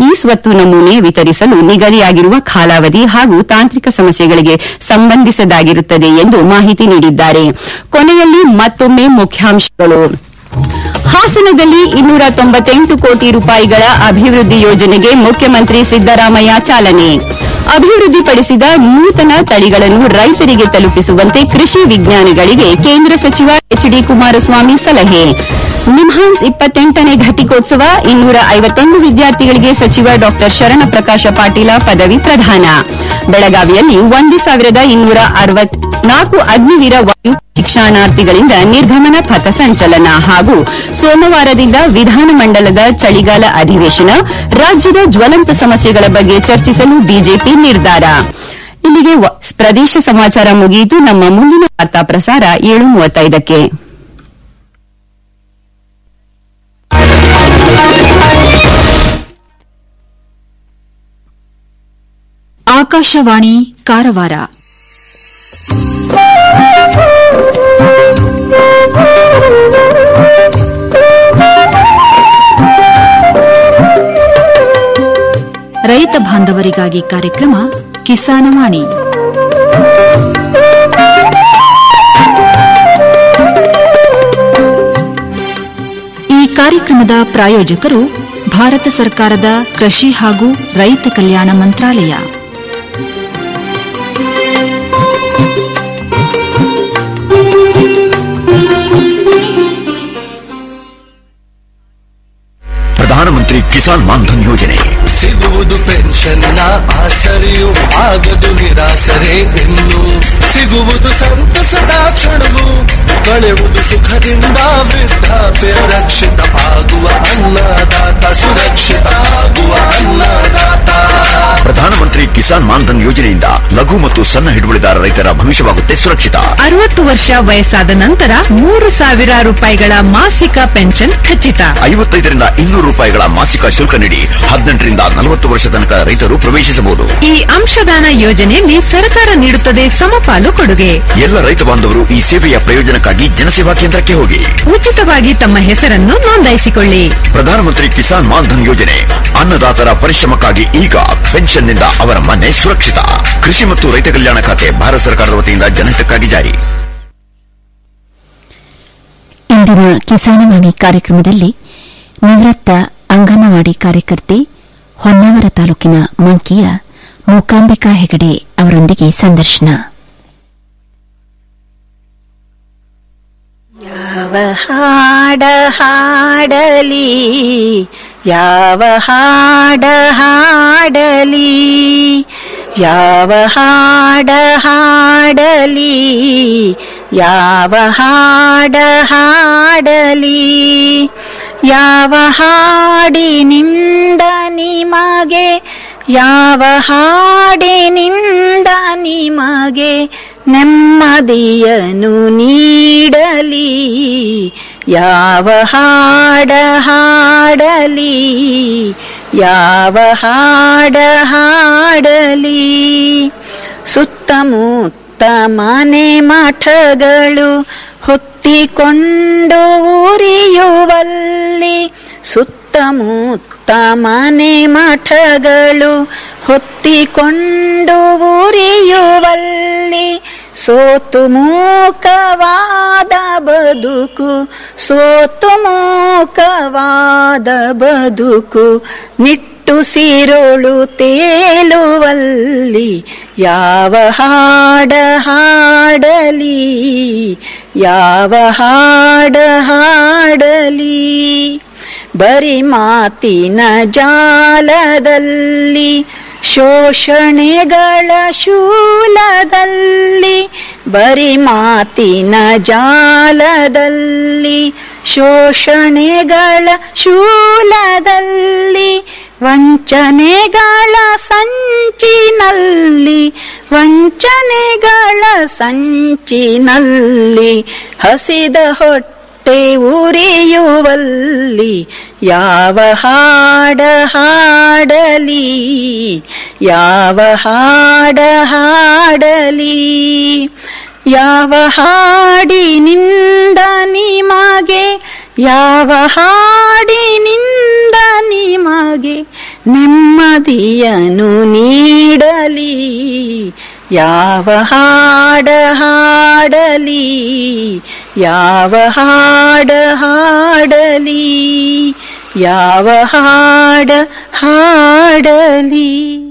ಈ ಸ್ವತ್ತು ನಮೂನೆ ವಿತರಿಸಲು ನಿಗದಿಯಾಗಿರುವ ಕಾಲಾವಧಿ ಹಾಗೂ ತಾಂತ್ರಿಕ ಸಮಸ್ಯೆಗಳಿಗೆ ಸಂಬಂಧಿಸದಾಗಿರುತ್ತದೆ ಎಂದು ಮಾಹಿತಿ ನೀಡಿದ್ದಾರೆ ಕೊನೆಯಲ್ಲಿ ಮತ್ತೊಮ್ಮೆ ಮುಖ್ಯಾಂಶಗಳು ಹಾಸನದಲ್ಲಿ ಇನ್ನೂರ ತೊಂಬತ್ತೆಂಟು ಕೋಟಿ ರೂಪಾಯಿಗಳ ಅಭಿವೃದ್ಧಿ ಯೋಜನೆಗೆ ಮುಖ್ಯಮಂತ್ರಿ ಸಿದ್ದರಾಮಯ್ಯ ಚಾಲನೆ ಅಭಿವೃದ್ಧಿಪಡಿಸಿದ ನೂತನ ತಳಿಗಳನ್ನು ರೈತರಿಗೆ ತಲುಪಿಸುವಂತೆ ಕೃಷಿ ವಿಜ್ಞಾನಿಗಳಿಗೆ ಕೇಂದ್ರ ಸಚಿವ ಎಚ್ ಡಿ ಕುಮಾರಸ್ವಾಮಿ ಸಲಹೆ ನಿಮ್ಹಾನ್ಸ್ ಇಪ್ಪತ್ತೆಂಟನೇ ಘಟಿಕೋತ್ಸವ ಇನ್ನೂರ ಐವತ್ತೊಂದು ವಿದ್ಯಾರ್ಥಿಗಳಿಗೆ ಸಚಿವ ಡಾ ಶರಣಪ್ರಕಾಶ ಪಾಟೀಲ ಪದವಿ ಪ್ರದಾನ ಬೆಳಗಾವಿಯಲ್ಲಿ ಒಂದು ಸಾವಿರದ ಇನ್ನೂರ ಅರವತ್ನಾಲ್ಕು ಅಗ್ನಿವೀರ ವಾಯು ಶಿಕ್ಷಣಾರ್ಥಿಗಳಿಂದ ನಿರ್ಗಮನ ಪಥ ಸಂಚಲನ ಹಾಗೂ ಸೋಮವಾರದಿಂದ ವಿಧಾನಮಂಡಲದ ಚಳಿಗಾಲ ಅಧಿವೇಶನ ರಾಜ್ಯದ ಜ್ವಲಂತ ಸಮಸ್ಯೆಗಳ ಬಗ್ಗೆ ಚರ್ಚಿಸಲು ಬಿಜೆಪಿ ನಿರ್ಧಾರ ಇಲ್ಲಿಗೆ ವ- ಪ್ರದೇಶ ಸಮಾಚಾರ ಮುಗಿಯಿತು ನಮ್ಮ ಮುಂದಿನ ವಾರ್ತಾ ಪ್ರಸಾರ ಏಳು ಮೂವತ್ತೈದಕ್ಕೆ ಆಕಾಶವಾಣಿ ಕಾರವಾರ ರೈತ ಬಾಂಧವರಿಗಾಗಿ ಕಾರ್ಯಕ್ರಮ ಕಿಸಾನವಾಣಿ ಈ ಕಾರ್ಯಕ್ರಮದ ಪ್ರಾಯೋಜಕರು ಭಾರತ ಸರ್ಕಾರದ ಕೃಷಿ ಹಾಗೂ ರೈತ ಕಲ್ಯಾಣ ಮಂತ್ರಾಲಯ ಪ್ರಧಾನಮಂತ್ರಿ ಕಿಸಾನ್ ಮಾನ್ಧನ್ ಯೋಜನೆ ಸಿಗುವುದು ಪೆನ್ಷನ್ನ ಆಸರೆಯು ಆಗದು ನಿರಾಸರೆ ಇನ್ನು ಸಿಗುವುದು ಸಂತಸದ ಕ್ಷಣವು ಕಳೆಯುವುದು ಸುಖದಿಂದ ವೃದ್ಧಾಪ್ಯ ರಕ್ಷಿತ ಆಗುವ ಅನ್ನದಾತ ಸುರಕ್ಷಿತ ಆಗುವ ಅನ್ನದಾತ ಪ್ರಧಾನಮಂತ್ರಿ ಕಿಸಾನ್ ಮಾನ್ಧನ್ ಯೋಜನೆಯಿಂದ ಲಘು ಮತ್ತು ಸಣ್ಣ ಹಿಡುವಳಿದಾರ ರೈತರ ಭವಿಷ್ಯವಾಗುತ್ತೆ ಸುರಕ್ಷಿತ ಅರವತ್ತು ವರ್ಷ ವಯಸ್ಸಾದ ನಂತರ ಮೂರು ಸಾವಿರ ರೂಪಾಯಿಗಳ ಮಾಸಿಕ ಪೆನ್ಷನ್ ಖಚಿತ ಐವತ್ತೈದರಿಂದ ಇನ್ನೂರು ರೂಪಾಯಿಗಳ ಮಾಸಿಕ ಶುಲ್ಕ ನೀಡಿ ಹದಿನೆಂಟರಿಂದ ನಲವತ್ತು ವರ್ಷ ತನಕ ರೈತರು ಪ್ರವೇಶಿಸಬಹುದು ಈ ಅಂಶದಾನ ಯೋಜನೆಯಲ್ಲಿ ಸರ್ಕಾರ ನೀಡುತ್ತದೆ ಸಮಪಾಲು ಕೊಡುಗೆ ಎಲ್ಲ ರೈತ ಬಾಂಧವರು ಈ ಸೇವೆಯ ಪ್ರಯೋಜನಕ್ಕಾಗಿ ಜನಸೇವಾ ಕೇಂದ್ರಕ್ಕೆ ಹೋಗಿ ಉಚಿತವಾಗಿ ತಮ್ಮ ಹೆಸರನ್ನು ನೋಂದಾಯಿಸಿಕೊಳ್ಳಿ ಪ್ರಧಾನಮಂತ್ರಿ ಕಿಸಾನ್ ಮಾನ್ಧನ್ ಯೋಜನೆ ಅನ್ನದಾತರ ಪರಿಶ್ರಮಕ್ಕಾಗಿ ಈಗ ಪೆನ್ಷನ್ನಿಂದ ಅವರ ಮನೆ ಸುರಕ್ಷಿತ ಕೃಷಿ ಮತ್ತು ರೈತ ಕಲ್ಯಾಣ ಖಾತೆ ಭಾರತ ಸರ್ಕಾರದ ವತಿಯಿಂದ ಜನಹಿತಕ್ಕಾಗಿ ಜಾರಿ ಇಂದಿನ ಕಿಸಾನವಾಣಿ ಕಾರ್ಯಕ್ರಮದಲ್ಲಿ ನಿವೃತ್ತ ಅಂಗನವಾಡಿ ಕಾರ್ಯಕರ್ತೆ ಹೊನ್ನಾವರ ತಾಲೂಕಿನ ಮಂಕಿಯ ಮೂಕಾಂಬಿಕಾ ಹೆಗಡೆ ಅವರೊಂದಿಗೆ ಸಂದರ್ಶನ ಯಾವ ಹಾಡ ಹಾಡಲಿ ಯಾವ ಹಾಡ ಹಾಡಲಿ ಯಾವ ಹಾಡ ಹಾಡಲಿ ಯಾವ ಹಾಡ ಹಾಡಲಿ ಯಾವ ಹಾಡಿನಿಂದ ನಿಮಗೆ ಯಾವ ಹಾಡಿನಿಂದ ನಿಮಗೆ ನೆಮ್ಮದಿಯನು ನೀಡಲಿ ಯಾವ ಹಾಡ ಹಾಡಲಿ ಯಾವ ಹಾಡ ಹಾಡಲಿ ಸುತ್ತಮುತ್ತ ಮನೆ ಮಠಗಳು ಹೊತ್ತಿಕೊಂಡು ಉರಿಯುವಲ್ಲಿ ಸುತ್ತಮುತ್ತ ಮನೆ ಮಠಗಳು ಹೊತ್ತಿಕೊಂಡು ಉರಿಯುವಲ್ಲಿ ಸೋತು ಮೂಕವಾದ ಬದುಕು ಸೋತು ಮೂಕವಾದ ಬದುಕು ನಿಟ್ಟುಸಿರೋಳು ತೇಲುವಲ್ಲಿ ಯಾವ ಹಾಡ ಹಾಡಲಿ ಯಾವ ಹಾಡ ಹಾಡಲಿ ಬರಿ ಮಾತಿನ ಜಾಲದಲ್ಲಿ ಶೋಷಣೆಗಳ ಶೂಲದಲ್ಲಿ ಬರಿ ಮಾತಿನ ಜಾಲದಲ್ಲಿ ಶೋಷಣೆಗಳ ಶೂಲದಲ್ಲಿ ವಂಚನೆಗಳ ಸಂಚಿನಲ್ಲಿ ವಂಚನೆಗಳ ಸಂಚಿನಲ್ಲಿ ಹಸಿದ ಹೊಟ್ಟೆ ಉರಿಯುವಲ್ಲಿ ಯಾವ ಹಾಡ ಹಾಡಲಿ ಯಾವ ಹಾಡ ಹಾಡಲಿ ಯಾವ ಹಾಡಿನಿಂದ ನಿಮಗೆ ಯಾವ ಹಾಡಿನಿಂದ ನಿಮಗೆ ನೆಮ್ಮದಿಯನು ನೀಡಲಿ ಯಾವ ಹಾಡ ಹಾಡಲಿ ಯಾವ ಹಾಡ ಹಾಡಲಿ ಯಾವ ಹಾಡ ಹಾಡಲಿ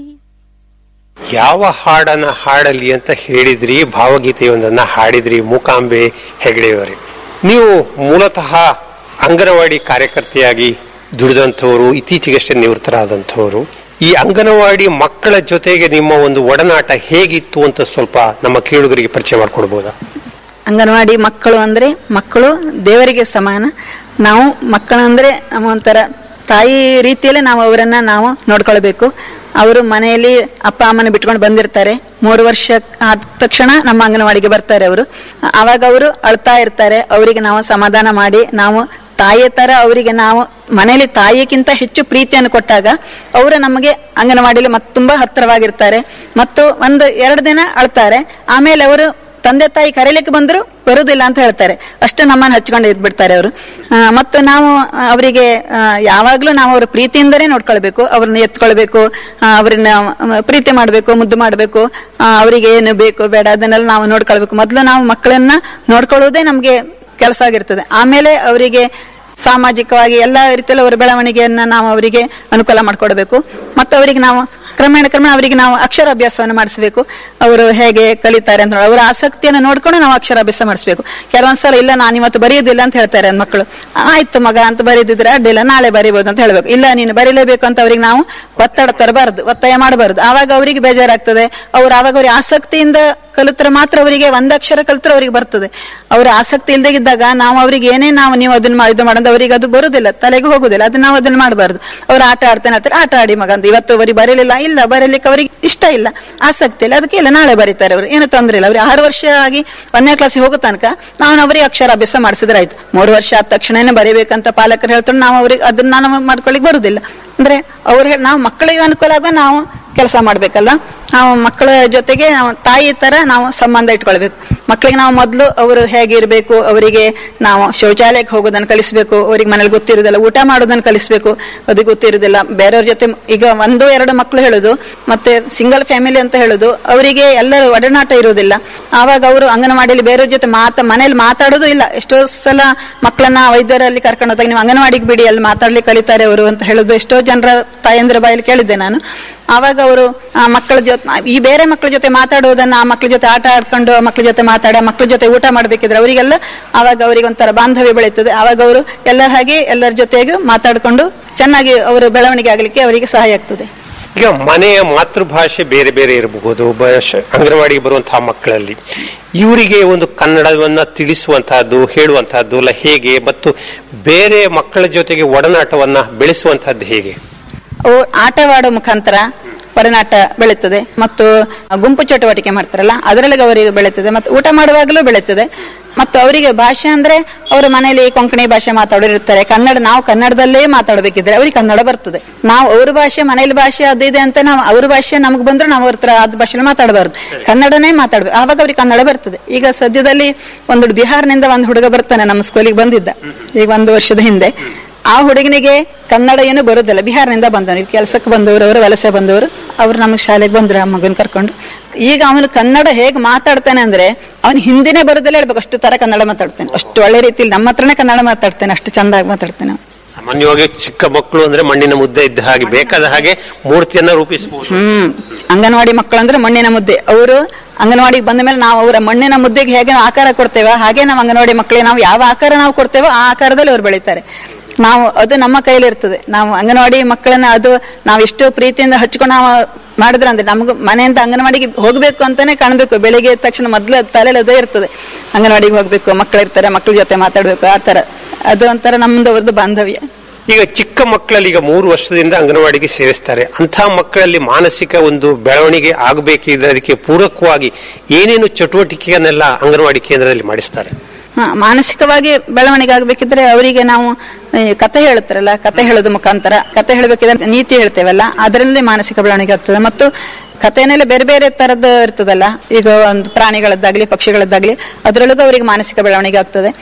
ಯಾವ ಹಾಡನ್ನ ಹಾಡಲಿ ಅಂತ ಹೇಳಿದ್ರಿ ಭಾವಗೀತೆಯೊಂದನ್ನ ಹಾಡಿದ್ರಿ ಮೂಕಾಂಬೆ ಹೆಗಡೆಯವರೇ ನೀವು ಮೂಲತಃ ಅಂಗನವಾಡಿ ಕಾರ್ಯಕರ್ತೆಯಾಗಿ ದುಡಿದಂಥವರು ಇತ್ತೀಚೆಗಷ್ಟೇ ನಿವೃತ್ತರಾದಂಥವರು ಈ ಅಂಗನವಾಡಿ ಮಕ್ಕಳ ಜೊತೆಗೆ ನಿಮ್ಮ ಒಂದು ಒಡನಾಟ ಹೇಗಿತ್ತು ಅಂತ ಸ್ವಲ್ಪ ನಮ್ಮ ಕೇಳುಗರಿಗೆ ಪರಿಚಯ ಮಾಡಿಕೊಡ್ಬೋದಾ ಅಂಗನವಾಡಿ ಮಕ್ಕಳು ಅಂದ್ರೆ ಮಕ್ಕಳು ದೇವರಿಗೆ ಸಮಾನ ನಾವು ಮಕ್ಕಳಂದ್ರೆ ನಮ್ಮ ಒಂಥರ ತಾಯಿ ರೀತಿಯಲ್ಲೇ ನಾವು ಅವರನ್ನ ನಾವು ನೋಡ್ಕೊಳ್ಬೇಕು ಅವರು ಮನೆಯಲ್ಲಿ ಅಪ್ಪ ಅಮ್ಮನ ಬಿಟ್ಕೊಂಡು ಬಂದಿರ್ತಾರೆ ಮೂರು ವರ್ಷ ಆದ ತಕ್ಷಣ ನಮ್ಮ ಅಂಗನವಾಡಿಗೆ ಬರ್ತಾರೆ ಅವರು ಆವಾಗ ಅವರು ಅಳ್ತಾ ಇರ್ತಾರೆ ಅವರಿಗೆ ನಾವು ಸಮಾಧಾನ ಮಾಡಿ ನಾವು ತಾಯಿಯ ತರ ಅವರಿಗೆ ನಾವು ಮನೆಯಲ್ಲಿ ತಾಯಿಗಿಂತ ಹೆಚ್ಚು ಪ್ರೀತಿಯನ್ನು ಕೊಟ್ಟಾಗ ಅವರು ನಮಗೆ ಅಂಗನವಾಡಿಯಲ್ಲಿ ಮತ್ ತುಂಬಾ ಹತ್ತಿರವಾಗಿರ್ತಾರೆ ಮತ್ತು ಒಂದು ಎರಡು ದಿನ ಅಳ್ತಾರೆ ಆಮೇಲೆ ಅವರು ತಂದೆ ತಾಯಿ ಕರೀಲಿಕ್ಕೆ ಬಂದ್ರು ಬರುದಿಲ್ಲ ಅಂತ ಹೇಳ್ತಾರೆ ಅಷ್ಟು ನಮ್ಮನ್ನು ಹಚ್ಕೊಂಡು ಇದ್ಬಿಡ್ತಾರೆ ಅವರು ಮತ್ತು ನಾವು ಆ, ಅವರಿಗೆ ಆ, ಯಾವಾಗ್ಲೂ ನಾವು ಅವ್ರ ಪ್ರೀತಿಯಿಂದಲೇ ನೋಡ್ಕೊಳ್ಬೇಕು ಅವ್ರನ್ನ ಎತ್ಕೊಳ್ಬೇಕು ಆ, ಅವ್ರನ್ನ ಆ, ಪ್ರೀತಿ ಮಾಡಬೇಕು ಮುದ್ದು ಮಾಡಬೇಕು ಅವರಿಗೆ ಏನು ಬೇಕು ಬೇಡ ಅದನ್ನೆಲ್ಲ ನಾವು ನೋಡ್ಕೊಳ್ಬೇಕು ಮೊದಲು ನಾವು ಮಕ್ಕಳನ್ನ ನೋಡ್ಕೊಳ್ಳೋದೇ ನಮ್ಗೆ ಕೆಲಸ ಆಗಿರ್ತದೆ ಆಮೇಲೆ ಅವರಿಗೆ ಸಾಮಾಜಿಕವಾಗಿ ಎಲ್ಲ ರೀತಿಯಲ್ಲಿ ಅವರ ಬೆಳವಣಿಗೆಯನ್ನ ನಾವು ಅವರಿಗೆ ಅನುಕೂಲ ಮಾಡಿಕೊಡ್ಬೇಕು ಮತ್ತು ಅವರಿಗೆ ನಾವು ಕ್ರಮೇಣ ಕ್ರಮೇಣ ಅವರಿಗೆ ನಾವು ಅಕ್ಷರಾಭ್ಯಾಸವನ್ನು ಮಾಡಿಸಬೇಕು ಅವರು ಹೇಗೆ ಕಲಿತಾರೆ ಅಂತ ನೋಡಿ ಅವರ ಆಸಕ್ತಿಯನ್ನು ನೋಡ್ಕೊಂಡು ನಾವು ಅಕ್ಷರಾಭ್ಯಾಸ ಮಾಡಿಸ್ಬೇಕು ಕೆಲವೊಂದ್ಸಲ ಇಲ್ಲ ನಾನು ಇವತ್ತು ಬರೆಯೋದಿಲ್ಲ ಅಂತ ಹೇಳ್ತಾರೆ ಮಕ್ಕಳು ಆಯ್ತು ಮಗ ಅಂತ ಬರೀದಿದ್ರೆ ಅಡ್ಡಿಲ್ಲ ನಾಳೆ ಬರೀಬಹುದು ಅಂತ ಹೇಳ್ಬೇಕು ಇಲ್ಲ ನೀನು ಬರೀಲೇಬೇಕು ಅಂತ ಅವ್ರಿಗೆ ನಾವು ಒತ್ತಡ ತರಬಾರದು ಒತ್ತಾಯ ಮಾಡಬಾರದು ಆವಾಗ ಅವರಿಗೆ ಬೇಜಾರಾಗ್ತದೆ ಅವ್ರು ಆವಾಗ ಅವ್ರಿಗೆ ಆಸಕ್ತಿಯಿಂದ ಕಲಿತ್ರೆ ಮಾತ್ರ ಅವರಿಗೆ ಒಂದ್ ಅಕ್ಷರ ಕಲಿತ್ರೆ ಅವರಿಗೆ ಬರ್ತದೆ ಅವ್ರ ಆಸಕ್ತಿ ಇಲ್ದೇ ಇದ್ದಾಗ ನಾವು ಅವ್ರಿಗೆ ಏನೇ ನಾವು ನೀವು ಅದನ್ನ ಮಾ- ಇದು ಮಾಡೋದು ಅವರಿಗೆ ಅದು ಬರುದಿಲ್ಲ ತಲೆಗೆ ಹೋಗುದಿಲ್ಲ ಅದು ನಾವು ಅದನ್ನ ಮಾಡಬಾರ್ದು ಅವ್ರು ಆಟ ಆಡ್ತಾನೆ ಹೇಳ್ತಾರೆ ಆಟ ಆಡಿ ಮಗ ಅಂತ ಇವತ್ತು ಅವರಿಗೆ ಬರೀಲಿಲ್ಲ ಇಲ್ಲ ಬರೀಲಿಕ್ಕೆ ಅವರಿಗೆ ಇಷ್ಟ ಇಲ್ಲ ಆಸಕ್ತಿ ಇಲ್ಲ ಅದಕ್ಕೆ ಇಲ್ಲ ನಾಳೆ ಬರೀತಾರೆ ಅವರು ಏನು ತೊಂದ್ರೆ ಇಲ್ಲ ಅವ್ರಿಗೆ ಆರು ವರ್ಷ ಆಗಿ ಒಂದನೇ ಕ್ಲಾಸಿಗೆ ಹೋಗೋ ತನಕ ನಾವು ಅವರಿಗೆ ಅಕ್ಷರಾಭ್ಯಾಸ ಮಾಡಿಸಿದ್ರೆ ಆಯ್ತು ಮೂರು ವರ್ಷ ಆದ ತಕ್ಷಣನೇ ಬರೀಬೇಕಂತ ಪಾಲಕರು ಹೇಳ್ತಾರೆ ನಾವು ಅವ್ರಿಗೆ ಅದನ್ನ ನಾವು ಮಾಡ್ಕೊಳ್ಳಿಕ್ ಬರುದಿಲ್ಲ ಅಂದ್ರೆ ಅವ್ರು ಹೇಳ್- ನಾವು ಮಕ್ಕಳಿಗೆ ಅನುಕೂಲ ಆಗುವ ನಾವು ಕೆಲಸ ಮಾಡ್ಬೇಕಲ್ವಾ ನಾವು ಮಕ್ಕಳ ಜೊತೆಗೆ ನಾವು ತಾಯಿ ತರ ನಾವು ಸಂಬಂಧ ಇಟ್ಕೊಳ್ಬೇಕು ಮಕ್ಕಳಿಗೆ ನಾವು ಮೊದಲು ಅವರು ಹೇಗಿರ್ಬೇಕು ಅವರಿಗೆ ನಾವು ಶೌಚಾಲಯಕ್ಕೆ ಹೋಗೋದನ್ನ ಕಲಿಸ್ಬೇಕು ಅವ್ರಿಗೆ ಮನೇಲಿ ಗೊತ್ತಿರುದಿಲ್ಲ ಊಟ ಮಾಡೋದನ್ನ ಕಲಿಸ್ಬೇಕು ಅದು ಗೊತ್ತಿರುದಿಲ್ಲ ಬೇರೆಯವ್ರ ಜೊತೆ ಈಗ ಒಂದು ಎರಡು ಮಕ್ಕಳು ಹೇಳುದು ಮತ್ತೆ ಸಿಂಗಲ್ ಫ್ಯಾಮಿಲಿ ಅಂತ ಹೇಳುದು ಅವರಿಗೆ ಎಲ್ಲರೂ ಒಡನಾಟ ಇರುವುದಿಲ್ಲ ಆವಾಗ ಅವರು ಅಂಗನವಾಡಿಯಲ್ಲಿ ಬೇರೆಯವ್ರ ಜೊತೆ ಮಾತ ಮನೇಲಿ ಮಾತಾಡೋದು ಇಲ್ಲ ಎಷ್ಟೋ ಸಲ ಮಕ್ಕಳನ್ನ ವೈದ್ಯರಲ್ಲಿ ಕರ್ಕೊಂಡು ಹೋದಾಗ ನೀವು ಅಂಗನವಾಡಿಗೆ ಬಿಡಿ ಅಲ್ಲಿ ಮಾತಾಡ್ಲಿಕ್ಕೆ ಕಲಿತಾರೆ ಅವರು ಅಂತ ಹೇಳುದು ಎಷ್ಟೋ ಜನರ ತಾಯಂದ್ರ ಬಾಯಲ್ಲಿ ಕೇಳಿದ್ದೆ ನಾನು ಆವಾಗ ಅವರು ಆ ಮಕ್ಕಳ ಜೊತೆ ಈ ಬೇರೆ ಮಕ್ಕಳ ಜೊತೆ ಮಾತಾಡುವುದನ್ನ ಆ ಮಕ್ಕಳ ಜೊತೆ ಆಟ ಆಡ್ಕೊಂಡು ಆ ಮಕ್ಕಳ ಜೊತೆ ಮಾತಾಡಿ ಆ ಮಕ್ಕಳ ಜೊತೆ ಊಟ ಮಾಡ್ಬೇಕಿದ್ರೆ ಅವರಿಗೆಲ್ಲ ಆವಾಗ ಅವರಿಗೆ ಒಂಥರ ಬಾಂಧವ್ಯ ಬೆಳೀತದೆ ಆವಾಗ ಅವರು ಎಲ್ಲರ ಹಾಗೆ ಎಲ್ಲರ ಜೊತೆಗೂ ಮಾತಾಡ್ಕೊಂಡು ಚೆನ್ನಾಗಿ ಅವರು ಬೆಳವಣಿಗೆ ಆಗಲಿಕ್ಕೆ ಅವರಿಗೆ ಸಹಾಯ ಆಗ್ತದೆ ಈಗ ಮನೆಯ ಮಾತೃಭಾಷೆ ಬೇರೆ ಬೇರೆ ಇರಬಹುದು ಬ- ಅಂಗನವಾಡಿಗೆ ಬರುವಂತಹ ಮಕ್ಕಳಲ್ಲಿ ಇವರಿಗೆ ಒಂದು ಕನ್ನಡವನ್ನ ತಿಳಿಸುವಂತಹದ್ದು ಹೇಳುವಂತಹದ್ದು ಅಲ್ಲ ಹೇಗೆ ಮತ್ತು ಬೇರೆ ಮಕ್ಕಳ ಜೊತೆಗೆ ಒಡನಾಟವನ್ನ ಬೆಳೆಸುವಂತಹದ್ದು ಹೇಗೆ ಅವು ಆಟವಾಡೋ ಮುಖಾಂತರ ಒಡನಾಟ ಬೆಳೀತದೆ ಮತ್ತು ಗುಂಪು ಚಟುವಟಿಕೆ ಮಾಡ್ತಾರಲ್ಲ ಅದರಲ್ಲಿ ಅವರಿಗೆ ಬೆಳೀತದೆ ಮತ್ತು ಊಟ ಮಾಡುವಾಗಲೂ ಬೆಳೀತದೆ ಮತ್ತು ಅವರಿಗೆ ಭಾಷೆ ಅಂದ್ರೆ ಅವರ ಮನೆಯಲ್ಲಿ ಕೊಂಕಣಿ ಭಾಷೆ ಮಾತಾಡೋರು ಇರ್ತಾರೆ ಕನ್ನಡ ನಾವು ಕನ್ನಡದಲ್ಲೇ ಮಾತಾಡಬೇಕಿದ್ರೆ ಅವ್ರಿಗೆ ಕನ್ನಡ ಬರ್ತದೆ ನಾವು ಅವ್ರ ಭಾಷೆ ಮನೇಲಿ ಭಾಷೆ ಅದು ಇದೆ ಅಂತ ನಾವು ಅವ್ರ ಭಾಷೆ ನಮ್ಗೆ ಬಂದ್ರೆ ನಾವು ಅವ್ರ ಹತ್ರ ಅದ್ ಭಾಷೆಲಿ ಮಾತಾಡಬಾರ್ದು ಕನ್ನಡನೇ ಮಾತಾಡ್ಬೇಕು ಆವಾಗ ಅವ್ರಿಗೆ ಕನ್ನಡ ಬರ್ತದೆ ಈಗ ಸದ್ಯದಲ್ಲಿ ಒಂದು ಬಿಹಾರ್ನಿಂದ ಒಂದು ಹುಡುಗ ಬರ್ತಾನೆ ನಮ್ಮ ಸ್ಕೂಲಿಗೆ ಬಂದಿದ್ದ ಈಗ ಒಂದು ವರ್ಷದ ಹಿಂದೆ ಆ ಹುಡುಗನಿಗೆ ಕನ್ನಡ ಏನು ಬರುದಿಲ್ಲ ಬಿಹಾರದಿಂದ ಬಂದವನು ಇಲ್ಲಿ ಕೆಲಸಕ್ಕೆ ಬಂದವರು ಅವರು ವಲಸೆ ಬಂದವರು ಅವ್ರು ನಮ್ಮ ಶಾಲೆಗೆ ಬಂದ್ರು ಆ ಮಗನ್ ಕರ್ಕೊಂಡು ಈಗ ಅವನು ಕನ್ನಡ ಹೇಗೆ ಮಾತಾಡ್ತಾನೆ ಅಂದ್ರೆ ಅವನು ಹಿಂದಿನೇ ಬರುದಿಲ್ಲ ಹೇಳ್ಬೇಕು ಅಷ್ಟು ತರ ಕನ್ನಡ ಮಾತಾಡ್ತಾನೆ ಅಷ್ಟು ಒಳ್ಳೆ ರೀತಿಯಲ್ಲಿ ನಮ್ಮ ಹತ್ರನೇ ಕನ್ನಡ ಮಾತಾಡ್ತಾನೆ ಅಷ್ಟು ಚಂದಾಗಿ ಮಾತಾಡ್ತಾನೆ ಅವ್ನು. ಸಾಮಾನ್ಯವಾಗಿ ಚಿಕ್ಕ ಮಕ್ಕಳು ಅಂದ್ರೆ ಮಣ್ಣಿನ ಮುದ್ದೆ ಇದ್ದ ಹಾಗೆ ಬೇಕಾದ ಹಾಗೆ ಮೂರ್ತಿಯನ್ನ ರೂಪಿಸಬಹುದು ಹ್ಮ್ ಅಂಗನವಾಡಿ ಮಕ್ಕಳಂದ್ರೆ ಮಣ್ಣಿನ ಮುದ್ದೆ ಅವರು ಅಂಗನವಾಡಿಗೆ ಬಂದ ಮೇಲೆ ನಾವು ಅವರ ಮಣ್ಣಿನ ಮುದ್ದೆಗೆ ಹೇಗೆ ನಾವು ಆಕಾರ ಕೊಡ್ತೇವೆ ಹಾಗೆ ನಾವು ಅಂಗನವಾಡಿ ಮಕ್ಕಳಿಗೆ ನಾವು ಯಾವ ಆಕಾರ ನಾವು ಕೊಡ್ತೇವೋ ಆ ಆಕಾರದಲ್ಲಿ ಅವ್ರು ಬೆಳೀತಾರೆ ನಾವು ಅದು ನಮ್ಮ ಕೈಲಿ ಇರ್ತದೆ ನಾವು ಅಂಗನವಾಡಿ ಮಕ್ಕಳನ್ನ ಅದು ನಾವು ಎಷ್ಟು ಪ್ರೀತಿಯಿಂದ ಹಚ್ಕೊಂಡು ನಾವು ಮಾಡಿದ್ರೆ ಅಂದ್ರೆ ನಮ್ಗೆ ಮನೆಯಿಂದ ಅಂಗನವಾಡಿಗೆ ಹೋಗ್ಬೇಕು ಅಂತಾನೆ ಕಾಣ್ಬೇಕು ಬೆಳಿಗ್ಗೆ ಎದ್ದ ತಕ್ಷಣ ಮೊದ್ಲು ತಲೆಯಲ್ಲಿ ಅದೇ ಇರ್ತದೆ ಅಂಗನವಾಡಿಗೆ ಹೋಗ್ಬೇಕು ಮಕ್ಕಳು ಇರ್ತಾರೆ ಮಕ್ಕಳ ಜೊತೆ ಮಾತಾಡ್ಬೇಕು ಆ ತರ ಅದು ಒಂಥರ ನಮ್ದು ಅವ್ರದ್ದು ಬಾಂಧವ್ಯ ಈಗ ಚಿಕ್ಕ ಮಕ್ಕಳಲ್ಲಿ ಈಗ ಮೂರು ವರ್ಷದಿಂದ ಅಂಗನವಾಡಿಗೆ ಸೇರಿಸ್ತಾರೆ ಅಂತಹ ಮಕ್ಕಳಲ್ಲಿ ಮಾನಸಿಕ ಒಂದು ಬೆಳವಣಿಗೆ ಆಗಬೇಕಿದ್ರೆ ಅದಕ್ಕೆ ಪೂರಕವಾಗಿ ಏನೇನು ಚಟುವಟಿಕೆಯನ್ನೆಲ್ಲ ಅಂಗನವಾಡಿ ಕೇಂದ್ರದಲ್ಲಿ ಮಾಡಿಸ್ತಾರೆ ಹ, ಮಾನಸಿಕವಾಗಿ ಬೆಳವಣಿಗೆ ಆಗ್ಬೇಕಿದ್ರೆ ಅವರಿಗೆ ನಾವು ಈ, ಕತೆ ಹೇಳುತ್ತಾರಲ್ಲ ಕತೆ ಹೇಳೋದು ಮುಖಾಂತರ ಕತೆ ಹೇಳಬೇಕಿದ್ರೆ ನೀತಿ ಹೇಳ್ತೇವಲ್ಲ ಅದರಲ್ಲಿ ಮಾನಸಿಕ ಬೆಳವಣಿಗೆ ಆಗ್ತದೆ ಮತ್ತು ಕಥೆನಲ್ಲಿ ಬೇರೆ ಬೇರೆ ತರದ್ದು ಇರ್ತದಲ್ಲ ಈಗ ಒಂದು ಪ್ರಾಣಿಗಳದ್ದಾಗ್ಲಿ ಪಕ್ಷಿಗಳದ್ದಾಗ್ಲಿ ಅದರೊಳಗೂ ಅವರಿಗೆ ಮಾನಸಿಕ ಬೆಳವಣಿಗೆ ಆಗ್ತದೆ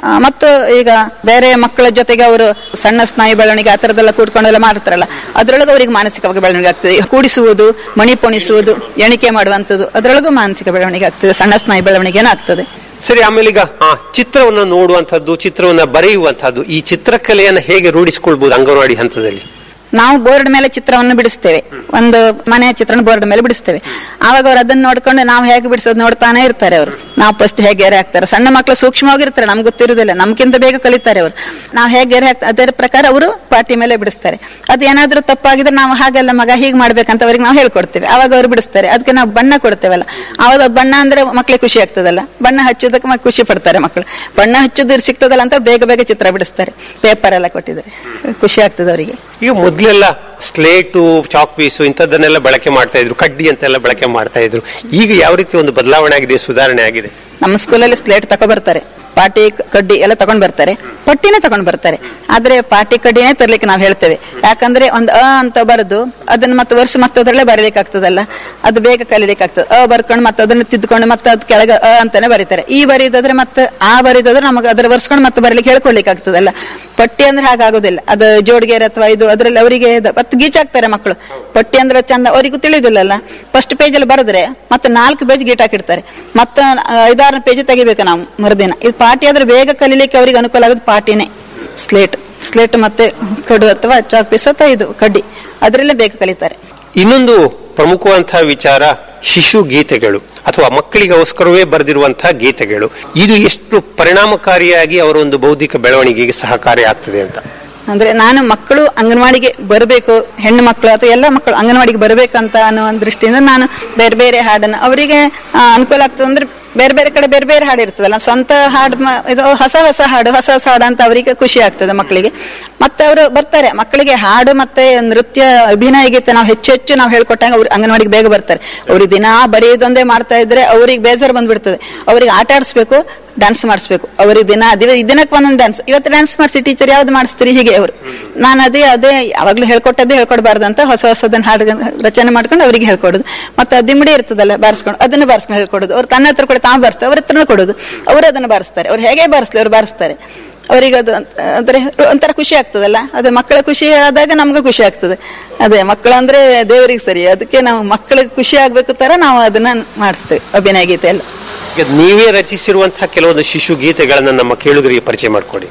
ಆ, ಮತ್ತು ಈಗ ಬೇರೆ ಮಕ್ಕಳ ಜೊತೆಗೆ ಅವರು ಸಣ್ಣ ಸ್ನಾಯು ಬೆಳವಣಿಗೆ ಆ ಥರದ್ದೆಲ್ಲ ಕೂತ್ಕೊಂಡೆಲ್ಲ ಮಾಡ್ತಾರಲ್ಲ ಅದರೊಳಗೆ ಅವರಿಗೆ ಮಾನಸಿಕವಾಗಿ ಬೆಳವಣಿಗೆ ಆಗ್ತದೆ ಕೂಡಿಸುವುದು ಮಣಿ ಪೊಣಿಸುವುದು ಎಣಿಕೆ ಮಾಡುವಂಥದ್ದು ಅದರೊಳಗೂ ಮಾನಸಿಕ ಬೆಳವಣಿಗೆ ಆಗ್ತದೆ ಸಣ್ಣ ಸ್ನಾಯು ಬೆಳವಣಿಗೆನೂ ಆಗ್ತದೆ ಸರಿ ಆಮೇಲೆ ಈಗ ಆ ಚಿತ್ರವನ್ನು ನೋಡುವಂತದ್ದು ಚಿತ್ರವನ್ನು ಬರೆಯುವಂತಹದ್ದು ಈ ಚಿತ್ರಕಲೆಯನ್ನು ಹೇಗೆ ರೂಢಿಸಿಕೊಳ್ಬಹುದು ಅಂಗನವಾಡಿ ಹಂತದಲ್ಲಿ ನಾವು ಬೋರ್ಡ್ ಮೇಲೆ ಚಿತ್ರವನ್ನು ಬಿಡಿಸ್ತೇವೆ ಒಂದು ಮನೆಯ ಚಿತ್ರನ ಬೋರ್ಡ್ ಮೇಲೆ ಬಿಡಿಸ್ತೇವೆ ಆವಾಗ ಅವ್ರು ಅದನ್ನ ನೋಡ್ಕೊಂಡು ನಾವು ಹೇಗೆ ಬಿಡಿಸೋದು ನೋಡ್ತಾನೆ ಇರ್ತಾರೆ ಅವರು ನಾವು ಫಸ್ಟ್ ಹೇಗೆ ಗೆರೆ ಹಾಕ್ತಾರೆ ಸಣ್ಣ ಮಕ್ಕಳು ಸೂಕ್ಷ್ಮವಾಗಿರ್ತಾರೆ ನಮ್ಗೆ ಗೊತ್ತಿರುವುದಿಲ್ಲ ನಮ್ಗಿಂತ ಬೇಗ ಕಲಿತಾರೆ ಅವರು ನಾವು ಹೇಗೆ ಗೆರೆ ಹಾಕ್ತಾರೆ ಅದರ ಪ್ರಕಾರ ಅವರು ಪಾಟಿ ಮೇಲೆ ಬಿಡಿಸ್ತಾರೆ ಅದು ಏನಾದ್ರೂ ತಪ್ಪಾಗಿದ್ರೆ ನಾವು ಹಾಗೆಲ್ಲ ಮಗ ಹೀಗೆ ಮಾಡ್ಬೇಕಂತ ಅವ್ರಿಗೆ ನಾವು ಹೇಳ್ಕೊಡ್ತೇವೆ ಆವಾಗ ಅವ್ರು ಬಿಡಿಸ್ತಾರೆ ಅದಕ್ಕೆ ನಾವು ಬಣ್ಣ ಕೊಡ್ತೇವಲ್ಲ ಆವಾಗ ಬಣ್ಣ ಅಂದ್ರೆ ಮಕ್ಳಿಗೆ ಖುಷಿ ಆಗ್ತದಲ್ಲ ಬಣ್ಣ ಹಚ್ಚೋದಕ್ಕೆ ಮಕ್ಳು ಖುಷಿ ಪಡ್ತಾರೆ ಮಕ್ಕಳು ಬಣ್ಣ ಹಚ್ಚೋದು ಸಿಗ್ತದಲ್ಲ ಅಂತ ಬೇಗ ಬೇಗ ಚಿತ್ರ ಬಿಡಿಸ್ತಾರೆ ಪೇಪರ್ ಎಲ್ಲ ಕೊಟ್ಟಿದ್ದಾರೆ ಖುಷಿ ಆಗ್ತದೆ ಅವರಿಗೆ ಈಗ ಮೊದ್ಲೆಲ್ಲ ಸ್ಲೇಟು ಚಾಕ್ ಪೀಸು ಇಂಥದ್ದನ್ನೆಲ್ಲ ಬಳಕೆ ಮಾಡ್ತಾ ಇದ್ರು ಕಡ್ಡಿ ಅಂತೆಲ್ಲ ಬಳಕೆ ಮಾಡ್ತಾ ಇದ್ರು ಈಗ ಯಾವ ರೀತಿ ಒಂದು ಬದಲಾವಣೆ ಆಗಿದೆ ಸುಧಾರಣೆ ಆಗಿದೆ ನಮ್ಮ ಸ್ಕೂಲಲ್ಲಿ ಸ್ಲೇಟ್ ತಗೋ ಬರ್ತಾರೆ ಪಾಟಿ ಕಡ್ಡಿ ಎಲ್ಲ ತಗೊಂಡ್ ಬರ್ತಾರೆ ಪಟ್ಟಿನೇ ತಗೊಂಡ್ ಬರ್ತಾರೆ ಆದ್ರೆ ಪಾಟಿ ಕಡ್ಡಿನೇ ತರ್ಲಿಕ್ಕೆ ನಾವು ಹೇಳ್ತೇವೆ ಯಾಕಂದ್ರೆ ಒಂದು ಅ ಅಂತ ಬರೆದು ಅದನ್ನ ಮತ್ತೆ ವರ್ಷ ಮತ್ತೆ ಅದರಲ್ಲೇ ಬರೀಲಿಕ್ಕೆ ಆಗ್ತದಲ್ಲ ಅದು ಬೇಗ ಕಲೀಲಿಕ್ಕೆ ಆಗ್ತದೆ ಅ ಬರ್ಕೊಂಡು ಮತ್ತೆ ಅದನ್ನ ತಿದ್ಕೊಂಡು ಮತ್ತೆ ಅದ್ ಕೆಳಗೆ ಅ ಅಂತಾನೆ ಬರೀತಾರೆ ಈ ಬರೀದಾದ್ರೆ ಮತ್ತೆ ಆ ಬರೀದಾದ್ರೆ ನಮಗೆ ಅದರ ವರ್ಸ್ಕೊಂಡು ಮತ್ತೆ ಬರೀಲಿಕ್ಕೆ ಹೇಳ್ಕೊಳ್ಲಿಕ್ಕೆ ಆಗ್ತದಲ್ಲ ಪಟ್ಟಿ ಅಂದ್ರೆ ಹಾಗಾಗೋದಿಲ್ಲ ಅದು ಜೋಡ್ಗೆರೆ ಅಥವಾ ಇದು ಅದ್ರಲ್ಲಿ ಅವರಿಗೆ ಮತ್ತೆ ಗೀಚಾಕ್ತಾರೆ ಮಕ್ಕಳು ಪಟ್ಟಿ ಅಂದ್ರೆ ಚಂದ ಅವರಿಗೂ ತಿಳಿಯೋದಿಲ್ಲಲ್ಲ ಫಸ್ಟ್ ಪೇಜ್ ಅಲ್ಲಿ ಬರೆದ್ರೆ ಮತ್ತೆ ನಾಲ್ಕು ಪೇಜ್ ಗೀಟ್ ಹಾಕಿರ್ತಾರೆ ಮತ್ತೆ ಐದಾರು ಪೇಜ್ ತೆಗಿಬೇಕು ನಾವು ಮರುದಿನ ಇದು ಪಾಟಿ ಆದ್ರೆ ಬೇಗ ಕಲೀಲಿಕ್ಕೆ ಅವರಿಗೆ ಅನುಕೂಲ ಆಗೋದು ಪಾಟಿನೇ ಸ್ಲೇಟ್ ಸ್ಲೇಟ್ ಮತ್ತೆ ಕಡು ಅಥವಾ ಚಾಕ್ ಪೀಸ್ ಅಥವಾ ಇದು ಕಡ್ಡಿ ಅದರಲ್ಲೇ ಬೇಗ ಕಲಿತಾರೆ ಇನ್ನೊಂದು ಪ್ರಮುಖವಂತಹ ವಿಚಾರ ಶಿಶು ಗೀತೆಗಳು ಅಥವಾ ಮಕ್ಕಳಿಗೋಸ್ಕರವೇ ಬರೆದಿರುವಂತಹ ಗೀತೆಗಳು ಇದು ಎಷ್ಟು ಪರಿಣಾಮಕಾರಿಯಾಗಿ ಅವರ ಒಂದು ಬೌದ್ಧಿಕ ಬೆಳವಣಿಗೆಗೆ ಸಹಕಾರಿ ಆಗ್ತದೆ ಅಂತ ಅಂದ್ರೆ ನಾನು ಮಕ್ಕಳು ಅಂಗನವಾಡಿಗೆ ಬರಬೇಕು ಹೆಣ್ಣು ಮಕ್ಕಳು ಅಥವಾ ಎಲ್ಲ ಮಕ್ಕಳು ಅಂಗನವಾಡಿಗೆ ಬರಬೇಕಂತ ಅನ್ನೋ ಒಂದು ದೃಷ್ಟಿಯಿಂದ ನಾನು ಬೇರೆ ಬೇರೆ ಹಾಡನ್ನು ಅವರಿಗೆ ಆ, ಅನುಕೂಲ ಆಗ್ತದೆ ಅಂದ್ರೆ ಬೇರೆ ಬೇರೆ ಕಡೆ ಬೇರೆ ಬೇರೆ ಹಾಡು ಇರ್ತದಲ್ಲ ಸ್ವಂತ ಹಾಡು ಮ- ಇದು ಹೊಸ ಹೊಸ ಹಾಡು ಹೊಸ ಹೊಸ ಹಾಡು ಅಂತ ಅವರಿಗೆ ಖುಷಿ ಆಗ್ತದೆ ಮಕ್ಕಳಿಗೆ ಮತ್ತೆ ಅವರು ಬರ್ತಾರೆ ಮಕ್ಕಳಿಗೆ ಹಾಡು ಮತ್ತೆ ನೃತ್ಯ ಅಭಿನಯ ಗೀತೆ ನಾವು ಹೆಚ್ಚು ಹೆಚ್ಚು ನಾವು ಹೇಳ್ಕೊಟ್ಟಾಗ ಅವ್ರು ಅಂಗನವಾಡಿಗೆ ಬೇಗ ಬರ್ತಾರೆ ಅವ್ರಿಗೆ ದಿನಾ ಬರೆಯೋದೊಂದೇ ಮಾಡ್ತಾ ಇದ್ರೆ ಅವ್ರಿಗೆ ಬೇಜಾರು ಬಂದ್ಬಿಡ್ತದೆ ಅವ್ರಿಗೆ ಆಟ ಆಡಿಸ್ಬೇಕು ಡ್ಯಾನ್ಸ್ ಮಾಡಿಸ್ಬೇಕು ಅವ್ರಿಗೆ ದಿನ ದಿನ- ದಿನಕ್ಕೆ ಒಂದೊಂದು ಡ್ಯಾನ್ಸ್ ಇವತ್ತು ಡ್ಯಾನ್ಸ್ ಮಾಡಿಸಿ ಟೀಚರ್ ಯಾವ್ದು ಮಾಡಿಸ್ತೀರಿ ಹೀಗೆ ಅವರು ನಾನು ಅದೇ ಅದೇ ಯಾವಾಗ್ಲೂ ಹೇಳ್ಕೊಟ್ಟದ್ದೇ ಹೇಳ್ಕೊಡ್ಬಾರ್ದು ಅಂತ ಹೊಸ ಹೊಸದನ್ನ ಹಾಡು ರಚನೆ ಮಾಡ್ಕೊಂಡು ಅವರಿಗೆ ಹೇಳ್ಕೊಡೋದು ಮತ್ತೆ ದಿಮ್ಮಡಿ ಇರ್ತದಲ್ಲ ಬಾರಿಸ್ಕೊಂಡು ಅದನ್ನು ಬಾರಿಸ್ಕೊಂಡು ಹೇಳ್ಕೊಡೋದು ಅವ್ರು ತನ್ನ ಹತ್ರ ಕೂಡ ತಾವು ಬಾರಿಸ್ತಾರೆ ಅವ್ರ ಹತ್ರನೂ ಕೊಡೋದು ಅವರು ಅದನ್ನು ಬಾರಿಸ್ತಾರೆ ಅವ್ರು ಹೇಗೆ ಬಾರಿಸ್ಲಿ ಅವ್ರು ಬಾರಿಸ್ತಾರೆ ಅವರಿಗೆ ಅದು ಅಂತ- ಅಂದ್ರೆ ಒಂಥರ ಖುಷಿ ಆಗ್ತದಲ್ಲ ಅದು ಮಕ್ಕಳ ಖುಷಿ ಆದಾಗ ನಮ್ಗೂ ಖುಷಿ ಆಗ್ತದೆ ಅದೇ ಮಕ್ಕಳು ಅಂದ್ರೆ ದೇವರಿಗೆ ಸರಿ ಅದಕ್ಕೆ ನಾವು ಮಕ್ಕಳಿಗೆ ಖುಷಿ ಆಗ್ಬೇಕು ತರ ನಾವು ಅದನ್ನ ಮಾಡಿಸ್ತೇವೆ ಅಭಿನಯ ಗೀತೆ ಎಲ್ಲ ಈಗ ನೀವೇ ರಚಿಸಿರುವಂತಹ ಕೆಲವೊಂದು ಶಿಶು ಗೀತೆಗಳನ್ನ ನಮ್ಮ ಕೇಳುಗರಿಗೆ ಪರಿಚಯ ಮಾಡಿಕೊಡಿ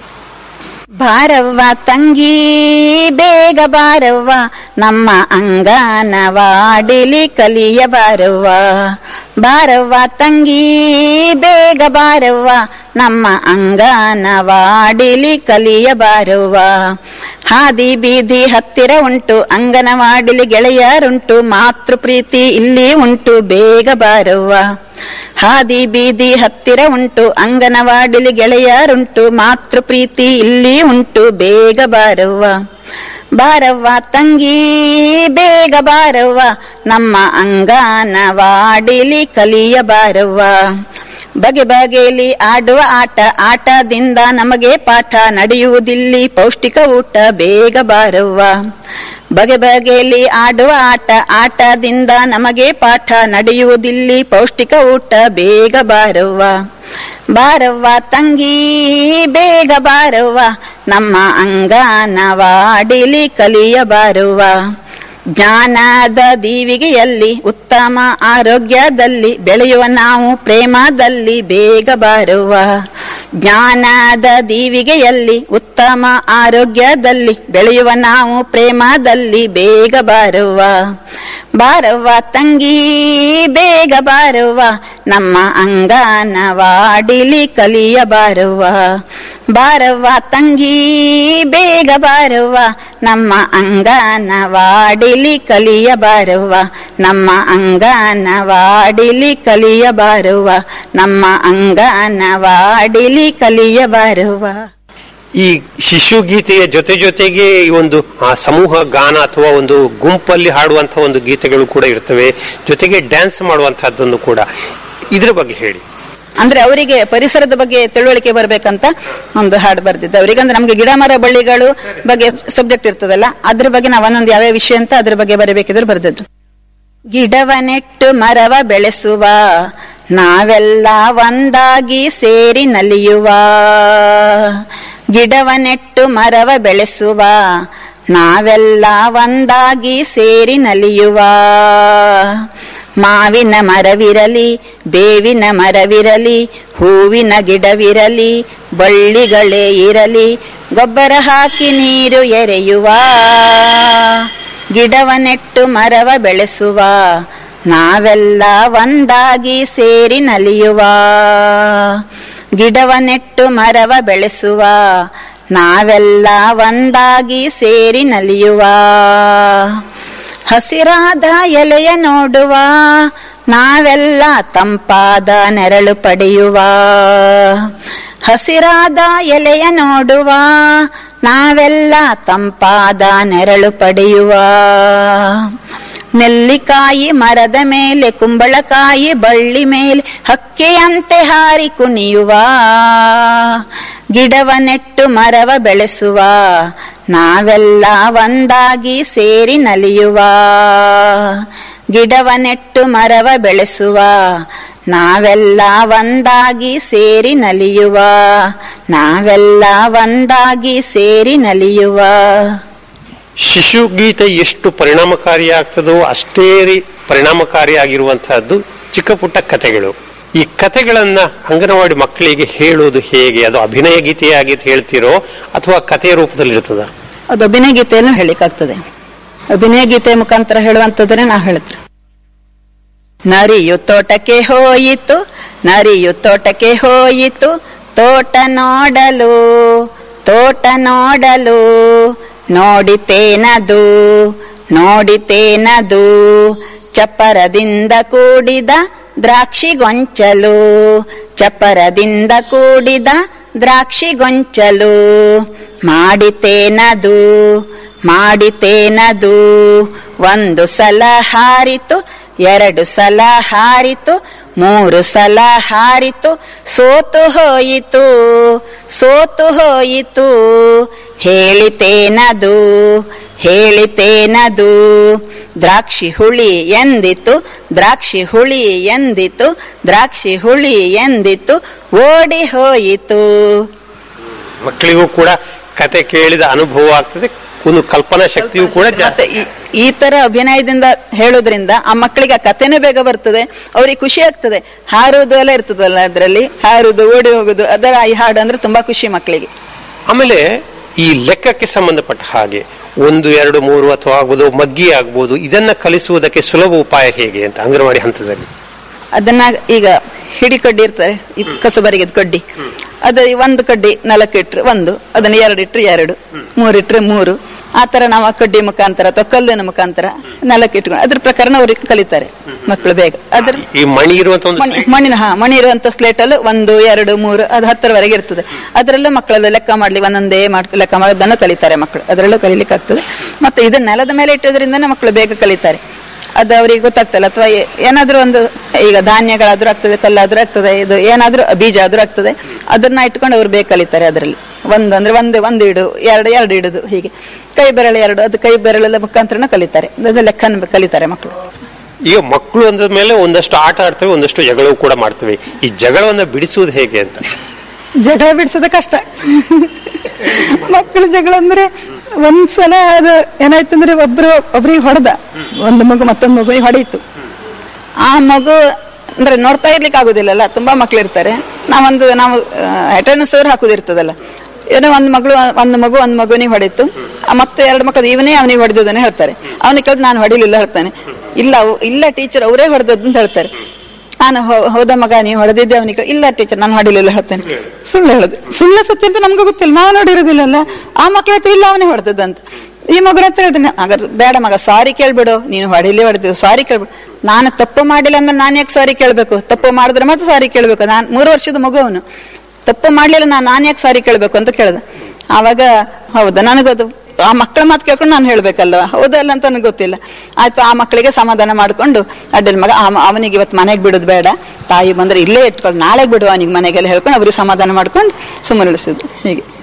ಬಾರವ್ವ ತಂಗಿ ಬೇಗ ಬಾರವ್ವ ನಮ್ಮ ಅಂಗನವಾಡಿಲಿ ಕಲಿಯ ಬಾರವ್ವ ಬಾರವ್ವ ತಂಗಿ ಬೇಗ ಬಾರವ್ವ ನಮ್ಮ ಅಂಗನವಾಡಿಲಿ ಕಲಿಯ ಬಾರವ್ವ ಹಾದಿ ಬೀದಿ ಹತ್ತಿರ ಉಂಟು ಅಂಗನವಾಡಿಲಿ ಗೆಳೆಯರುಂಟು ಮಾತೃ ಪ್ರೀತಿ ಇಲ್ಲಿ ಉಂಟು ಬೇಗ ಬಾರವ್ವ ಹಾದಿ ಬೀದಿ ಹತ್ತಿರ ಉಂಟು ಅಂಗನವಾಡಿಲಿ ಗೆಳೆಯರುಂಟು ಮಾತೃ ಪ್ರೀತಿ ಇಲ್ಲಿ ಉಂಟು ಬೇಗ ಬಾರವ್ವ ಬಾರವ್ವ ತಂಗಿ ಬೇಗ ಬಾರವ್ವ ನಮ್ಮ ಅಂಗನವಾಡಿಲಿ ಕಲಿಯ ಬಾರವ್ವ ಬಗೆ ಬಗೆಯಲ್ಲಿ ಆಡುವ ಆಟ ಆಟದಿಂದ ನಮಗೆ ಪಾಠ ನಡೆಯುವುದಿಲ್ಲಿ ಪೌಷ್ಟಿಕ ಊಟ ಬೇಗ ಬಾರವ್ವ ಬಗೆ ಬಗೆಯಲ್ಲಿ ಆಡುವ ಆಟ ಆಟದಿಂದ ನಮಗೆ ಪಾಠ ನಡೆಯುವುದಿಲ್ಲಿ ಪೌಷ್ಟಿಕ ಊಟ ಬೇಗ ಬಾರವ್ವ ಬಾರವ್ವ ತಂಗಿ ಬೇಗ ಬಾರವ್ವ ನಮ್ಮ ಅಂಗನವಾಡಿಲಿ ಕಲಿಯ ಬಾರವ್ವ ಜ್ಞಾನದ ದೀವಿಗೆಯಲ್ಲಿ ಉತ್ತಮ ಆರೋಗ್ಯದಲ್ಲಿ ಬೆಳೆಯುವ ನಾವು ಪ್ರೇಮದಲ್ಲಿ ಬೇಗ ಬಾರುವ ಜ್ಞಾನದ ದೀವಿಗೆಯಲ್ಲಿ ಉತ್ತಮ ಆರೋಗ್ಯದಲ್ಲಿ ಬೆಳೆಯುವ ನಾವು ಪ್ರೇಮದಲ್ಲಿ ಬೇಗ ಬಾರುವ ಬಾರವ್ವ ತಂಗಿ ಬೇಗ ಬಾರವ್ವ ನಮ್ಮ ಅಂಗನವಾಡಿಲಿ ಕಲಿಯ ಬಾರವ್ವ ಬಾರವ್ವ ತಂಗಿ ಬೇಗ ಬಾರವ್ವ ನಮ್ಮ ಅಂಗನವಾಡಿಲಿ ಕಲಿಯ ಬಾರವ್ವ ನಮ್ಮ ಅಂಗನವಾಡಿಲಿ ಕಲಿಯ ಬಾರವ್ವ ನಮ್ಮ ಅಂಗನವಾಡಿಲಿ ಕಲಿಯ ಬಾರವ್ವ ಈ ಶಿಶು ಗೀತೆಯ ಜೊತೆ ಜೊತೆಗೆ ಈ ಒಂದು ಆ ಸಮೂಹ ಗಾನ ಅಥವಾ ಒಂದು ಗುಂಪಲ್ಲಿ ಹಾಡುವಂತಹ ಒಂದು ಗೀತೆಗಳು ಕೂಡ ಇರ್ತವೆ ಜೊತೆಗೆ ಡ್ಯಾನ್ಸ್ ಮಾಡುವಂತಹದ್ದನ್ನು ಕೂಡ ಇದ್ರ ಬಗ್ಗೆ ಹೇಳಿ ಅಂದ್ರೆ ಅವರಿಗೆ ಪರಿಸರದ ಬಗ್ಗೆ ತಿಳುವಳಿಕೆ ಬರ್ಬೇಕಂತ ಒಂದು ಹಾಡು ಬರ್ದಿದ್ದೆ ಅವರಿಗೆ ಅಂದ್ರೆ ನಮ್ಗೆ ಗಿಡ ಮರ ಬಳ್ಳಿಗಳು ಬಗ್ಗೆ ಸಬ್ಜೆಕ್ಟ್ ಇರ್ತದಲ್ಲ ಅದ್ರ ಬಗ್ಗೆ ನಾವು ಒಂದೊಂದು ಯಾವ ವಿಷಯ ಅಂತ ಅದ್ರ ಬಗ್ಗೆ ಬರಬೇಕಿದ್ರೆ ಬರ್ದದ್ದು ಗಿಡವ ನೆಟ್ಟು ಮರವ ಬೆಳೆಸುವ ನಾವೆಲ್ಲ ಒಂದಾಗಿ ಸೇರಿ ನಲಿಯುವ ಗಿಡವ ನೆಟ್ಟು ಮರವ ಬೆಳೆಸುವ ನಾವೆಲ್ಲ ಒಂದಾಗಿ ಸೇರಿ ನಲಿಯುವ ಮಾವಿನ ಮರವಿರಲಿ ಬೇವಿನ ಮರವಿರಲಿ ಹೂವಿನ ಗಿಡವಿರಲಿ ಬಳ್ಳಿಗಳೇ ಇರಲಿ ಗೊಬ್ಬರ ಹಾಕಿ ನೀರು ಎರೆಯುವ ಗಿಡವ ನೆಟ್ಟು ಮರವ ಬೆಳೆಸುವ ನಾವೆಲ್ಲ ಒಂದಾಗಿ ಸೇರಿ ನಲಿಯುವ ಗಿಡವ ನೆಟ್ಟು ಮರವ ಬೆಳೆಸುವ ನಾವೆಲ್ಲ ಒಂದಾಗಿ ಸೇರಿ ನಲಿಯುವ ಹಸಿರಾದ ಎಲೆಯ ನೋಡುವ ನಾವೆಲ್ಲ ತಂಪಾದ ನೆರಳು ಪಡೆಯುವ ಹಸಿರಾದ ಎಲೆಯ ನೋಡುವ ನಾವೆಲ್ಲ ತಂಪಾದ ನೆರಳು ಪಡೆಯುವ ನೆಲ್ಲಿಕಾಯಿ ಮರದ ಮೇಲೆ ಕುಂಬಳಕಾಯಿ ಬಳ್ಳಿ ಮೇಲೆ ಹಕ್ಕಿಯಂತೆ ಹಾರಿ ಕುಣಿಯುವ ಗಿಡವ ನೆಟ್ಟು ಮರವ ಬೆಳೆಸುವ ನಾವೆಲ್ಲ ಒಂದಾಗಿ ಸೇರಿ ನಲಿಯುವ ಗಿಡವ ನೆಟ್ಟು ಮರವ ಬೆಳೆಸುವ ನಾವೆಲ್ಲ ಒಂದಾಗಿ ಸೇರಿ ನಲಿಯುವ ನಾವೆಲ್ಲ ಒಂದಾಗಿ ಸೇರಿ ನಲಿಯುವ ಶಿಶು ಗೀತೆ ಎಷ್ಟು ಪರಿಣಾಮಕಾರಿಯಾಗ್ತದೋ ಅಷ್ಟೇ ರೀ- ಪರಿಣಾಮಕಾರಿಯಾಗಿರುವಂತಹದ್ದು ಚಿಕ್ಕ ಪುಟ್ಟ ಕಥೆಗಳು ಈ ಕಥೆಗಳನ್ನ ಅಂಗನವಾಡಿ ಮಕ್ಕಳಿಗೆ ಹೇಳೋದು ಹೇಗೆ ಅದು ಅಭಿನಯ ಗೀತೆಯಾಗಿ ಹೇಳ್ತಿರೋ ಅಥವಾ ಕಥೆಯ ರೂಪದಲ್ಲಿ ಇರ್ತದ ಅದು ಅಭಿನಯ ಗೀತೆಯನ್ನು ಹೇಳಿಕಾಗ್ತದೆ ಅಭಿನಯ ಗೀತೆ ಮುಖಾಂತರ ಹೇಳುವಂತದ್ರೆ ನಾವು ಹೇಳಿದ್ರು ನರಿಯು ತೋಟಕ್ಕೆ ಹೋಯಿತು ನರಿಯು ತೋಟಕ್ಕೆ ಹೋಯಿತು ತೋಟ ನೋಡಲು ತೋಟ ನೋಡಲು ನೋಡಿತೇನದು ನೋಡಿತೇನದು ಚಪ್ಪರದಿಂದ ಕೂಡಿದ ದ್ರಾಕ್ಷಿ ಗೊಂಚಲು ಚಪ್ಪರದಿಂದ ಕೂಡಿದ ದ್ರಾಕ್ಷಿ ಗೊಂಚಲು ಮಾಡಿತೇನದು ಮಾಡಿತೇನದು ಒಂದು ಸಲ ಹಾರಿತು ಎರಡು ಸಲ ಹಾರಿತು ಮೂರು ಸಲ ಹಾರಿತು ಸೋತು ಹೋಯಿತು ಸೋತು ಹೋಯಿತು ಹೇಳಿತೇನದು ಹೇಳಿತೇನದು ದ್ರಾಕ್ಷಿ ಹುಳಿ ಎಂದಿತು ದ್ರಾಕ್ಷಿ ಹುಳಿ ಎಂದಿತು ದ್ರಾಕ್ಷಿ ಹುಳಿ ಎಂದಿತು ಓಡಿ ಹೋಯಿತು ಮಕ್ಕಳಿಗೂ ಕೂಡ ಕತೆ ಕೇಳಿದ ಅನುಭವ ಆಗ್ತದೆ ಒಂದು ಕಲ್ಪನಾ ಶಕ್ತಿಯೂ ಕೂಡ ಮತ್ತೆ ಜಾಸ್ತಿ ಈ- ಈ ತರ ಅಭಿನಯದಿಂದ ಹೇಳೋದ್ರಿಂದ ಆ ಮಕ್ಕಳಿಗೆ ಆ ಕಥೆನೂ ಬೇಗ ಬರ್ತದೆ ಅವ್ರಿಗೆ ಖುಷಿ ಆಗ್ತದೆ ಹಾರುವುದು ಎಲ್ಲ ಇರ್ತದಲ್ಲ ಅದರಲ್ಲಿ ಹಾರುದು ಓಡಿ ಹೋಗುದು ಅದರ ಈ ಹಾಡು ಅಂದ್ರೆ ತುಂಬಾ ಖುಷಿ ಮಕ್ಕಳಿಗೆ ಆಮೇಲೆ ಈ ಲೆಕ್ಕಕ್ಕೆ ಸಂಬಂಧಪಟ್ಟ ಹಾಗೆ ಒಂದು ಎರಡು ಮೂರು ಅಥವಾ ಆಗ್ಬೋದು ಮಗ್ಗಿ ಆಗ್ಬೋದು ಇದನ್ನ ಕಲಿಸುವುದಕ್ಕೆ ಸುಲಭ ಉಪಾಯ ಹೇಗೆ ಅಂತ ಅಂಗನವಾಡಿ ಹಂತದಲ್ಲಿ ಅದನ್ನ ಈಗ ಹಿಡಿ ಕಡ್ಡಿ ಇರ್ತಾರೆ ಈ ಕಸುಬರಿಗೆ ಕಡ್ಡಿ ಅದ ಈ ಒಂದು ಕಡ್ಡಿ ನಾಲ್ಕು ಇಟ್ರೆ ಒಂದು ಅದನ್ನ ಎರಡು ಇಟ್ರೆ ಎರಡು ಮೂರು ಇಟ್ರೆ ಮೂರು ಆ ತರ ನಾವು ಆ ಕಡ್ಡಿ ಮುಖಾಂತರ ಅಥವಾ ಕಲ್ಲಿನ ಮುಖಾಂತರ ನಾಲ್ಕು ಇಟ್ಕೊಂಡು ಅದ್ರ ಪ್ರಕಾರ ಅವ್ರಿಗೆ ಕಲಿತಾರೆ ಮಕ್ಕಳು ಬೇಗ ಅದ್ರ ಈ ಮಣಿ ಇರುವಂತ ಒಂದು ಮಣಿ- ಮಣ್ಣಿನ ಹಾ ಮಣಿ ಇರುವಂತ ಸ್ಲೇಟ್ ಅಲ್ಲಿ ಒಂದು ಎರಡು ಮೂರು ಅದು ಹತ್ತರವರೆಗೆ ಇರ್ತದೆ ಅದರಲ್ಲೂ ಮಕ್ಕಳೆಲ್ಲ ಲೆಕ್ಕ ಮಾಡ್ಲಿ ಒಂದೊಂದೇ ಮಾಡ್ ಲೆಕ್ಕ ಮಾಡೋದನ್ನು ಕಲಿತಾರೆ ಮಕ್ಕಳು ಅದರಲ್ಲೂ ಕಲೀಲಿಕ್ಕೆ ಆಗ್ತದೆ ಮತ್ತೆ ಇದನ್ನ ನೆಲದ ಮೇಲೆ ಇಟ್ಟೋದ್ರಿಂದನೇ ಮಕ್ಕಳು ಬೇಗ ಕಲಿತಾರೆ ಅದು ಅವರಿಗೆ ಗೊತ್ತಾಗ್ತಲ್ಲ ಅಥವಾ ಏ- ಏನಾದ್ರೂ ಒಂದು ಈಗ ಧಾನ್ಯಗಳಾದ್ರೂ ಆಗ್ತದೆ ಕಲ್ಲಾದ್ರೂ ಆಗ್ತದೆ ಇದು ಏನಾದ್ರೂ ಬೀಜ ಆದ್ರೂ ಆಗ್ತದೆ ಅದನ್ನ ಇಟ್ಕೊಂಡು ಅವ್ರು ಬೇಗ ಕಲಿತಾರೆ ಅದರಲ್ಲಿ ಒಂದು ಅಂದ್ರೆ ಒಂದು ಒಂದು ಇಡು ಎರಡು ಎರಡು ಇಡುದು ಹೀಗೆ ಕೈ ಬೆರಳು ಎರಡು ಅದು ಕೈ ಬೆರಳೆಲ್ಲ ಮುಖಾಂತರನ ಕಲಿತಾರೆ ಅದು ಲೆಕ್ಕನ ಕಲಿತಾರೆ ಮಕ್ಕಳು ಈಗ ಮಕ್ಕಳು ಅಂದ ಮೇಲೆ ಒಂದಷ್ಟು ಆಟ ಆಡ್ತವೆ ಒಂದಷ್ಟು ಜಗಳವು ಕೂಡ ಮಾಡ್ತವೆ ಈ ಜಗಳವನ್ನ ಬಿಡಿಸುವುದು ಹೇಗೆ ಅಂತ ಜಗಳ ಬಿಡಿಸೋದು ಕಷ್ಟ ಮಕ್ಕಳು ಜಗಳ ಅಂದ್ರೆ ಒಂದ್ಸಲ ಅದು ಏನಾಯ್ತು ಅಂದ್ರೆ ಒಬ್ರು ಒಬ್ರಿಗೆ ಹೊಡೆದ ಒಂದು ಮಗು ಮತ್ತೊಂದು ಮಗುವಿಗೆ ಹೊಡೆಯಿತು ಆ ಮಗು ಅಂದ್ರೆ ನೋಡ್ತಾ ಇರ್ಲಿಕ್ಕೆ ಆಗುದಿಲ್ಲಲ್ಲ ತುಂಬಾ ಮಕ್ಳು ಇರ್ತಾರೆ ನಾವೊಂದು ನಾವು ಅಟೆಂಡೆನ್ಸ್ ಅವ್ರು ಹಾಕುದಿರ್ತದಲ್ಲ ಏನೋ ಒಂದ್ ಮಗಳು ಒಂದು ಮಗು ಒಂದ್ ಮಗುನಿಗೆ ಹೊಡಿತು ಆ ಮತ್ತೆ ಎರಡು ಮಕ್ಕಳು ಇವನೇ ಅವನಿಗೆ ಹೊಡೆದದನ್ನ ಹೇಳ್ತಾರೆ ಅವನಿಗೆ ಕೇಳಿದ್ ನಾನು ಹೊಡಿಲಿಲ್ಲ ಹೇಳ್ತಾನೆ ಇಲ್ಲ ಅವ್- ಇಲ್ಲ ಟೀಚರ್ ಅವರೇ ಹೊಡೆದದ್ದು ಅಂತ ಹೇಳ್ತಾರೆ ನಾನು ಹೌ- ಹೌದಾ ಮಗ ನೀವು ಹೊಡೆದಿದ್ದೆ ಅವನಿಗೆ ಇಲ್ಲ ಟೀಚರ್ ನಾನು ಹೊಡಿಲಿಲ್ಲ ಹೇಳ್ತೇನೆ ಸುಳ್ಳು ಹೇಳುದು ಸುಳ್ಳು ಸತ್ಯ ಅಂತ ನಮ್ಗೆ ಗೊತ್ತಿಲ್ಲ ನಾವು ನೋಡಿರೋದಿಲ್ಲಲ್ಲ ಆ ಮಕ್ಳ ಹತ್ರ ಇಲ್ಲ ಅವನೇ ಹೊಡೆದದ್ದಂತ ಈ ಮಗನ ಹತ್ರ ಹೇಳ್ತೇನೆ ಹಾಗಾದ್ರೆ ಬೇಡ ಮಗ ಸಾರಿ ಕೇಳ್ಬಿಡು ನೀನು ಹೊಡಿಲಿ ಹೊಡೆದಿದ್ದು ಸಾರಿ ಕೇಳ್ಬಿಡು ನಾನು ತಪ್ಪು ಮಾಡಿಲ್ಲ ಅಂದ್ಮೇಲೆ ನಾನು ಯಾಕೆ ಸಾರಿ ಕೇಳ್ಬೇಕು ತಪ್ಪು ಮಾಡಿದ್ರೆ ಮಾತ್ರ ಸಾರಿ ಕೇಳ್ಬೇಕು ನಾನು ಮೂರು ವರ್ಷದ ಮಗು ಅವನು ತಪ್ಪು ಮಾಡ್ಲಿಲ್ಲ ನಾನು ನಾನು ಯಾಕೆ ಸಾರಿ ಕೇಳ್ಬೇಕು ಅಂತ ಕೇಳ್ದೆ ಆವಾಗ ಹೌದಾ ನನಗದು ಆ ಮಕ್ಕಳ ಮಾತು ಕೇಳ್ಕೊಂಡು ನಾನು ಹೇಳ್ಬೇಕಲ್ವ ಹೌದಲ್ಲ ಅಂತ ನನಗೆ ಗೊತ್ತಿಲ್ಲ ಆಯ್ತು ಆ ಮಕ್ಕಳಿಗೆ ಸಮಾಧಾನ ಮಾಡ್ಕೊಂಡು ಅಡ್ಡಲ್ ಮಗ ಆ- ಅವನಿಗೆ ಇವತ್ತು ಮನೆಗೆ ಬಿಡೋದು ಬೇಡ ತಾಯಿ ಬಂದ್ರೆ ಇಲ್ಲೇ ಇಟ್ಕೊಂಡು ನಾಳೆ ಬಿಡು ಅವನಿಗೆ ಮನೆಗೆಲ್ಲ ಹೇಳ್ಕೊಂಡು ಅವ್ರಿಗೆ ಸಮಾಧಾನ ಮಾಡ್ಕೊಂಡು ಸುಮ್ಮನೆ ಇಳಿಸಿದ್ದು ಹೀಗೆ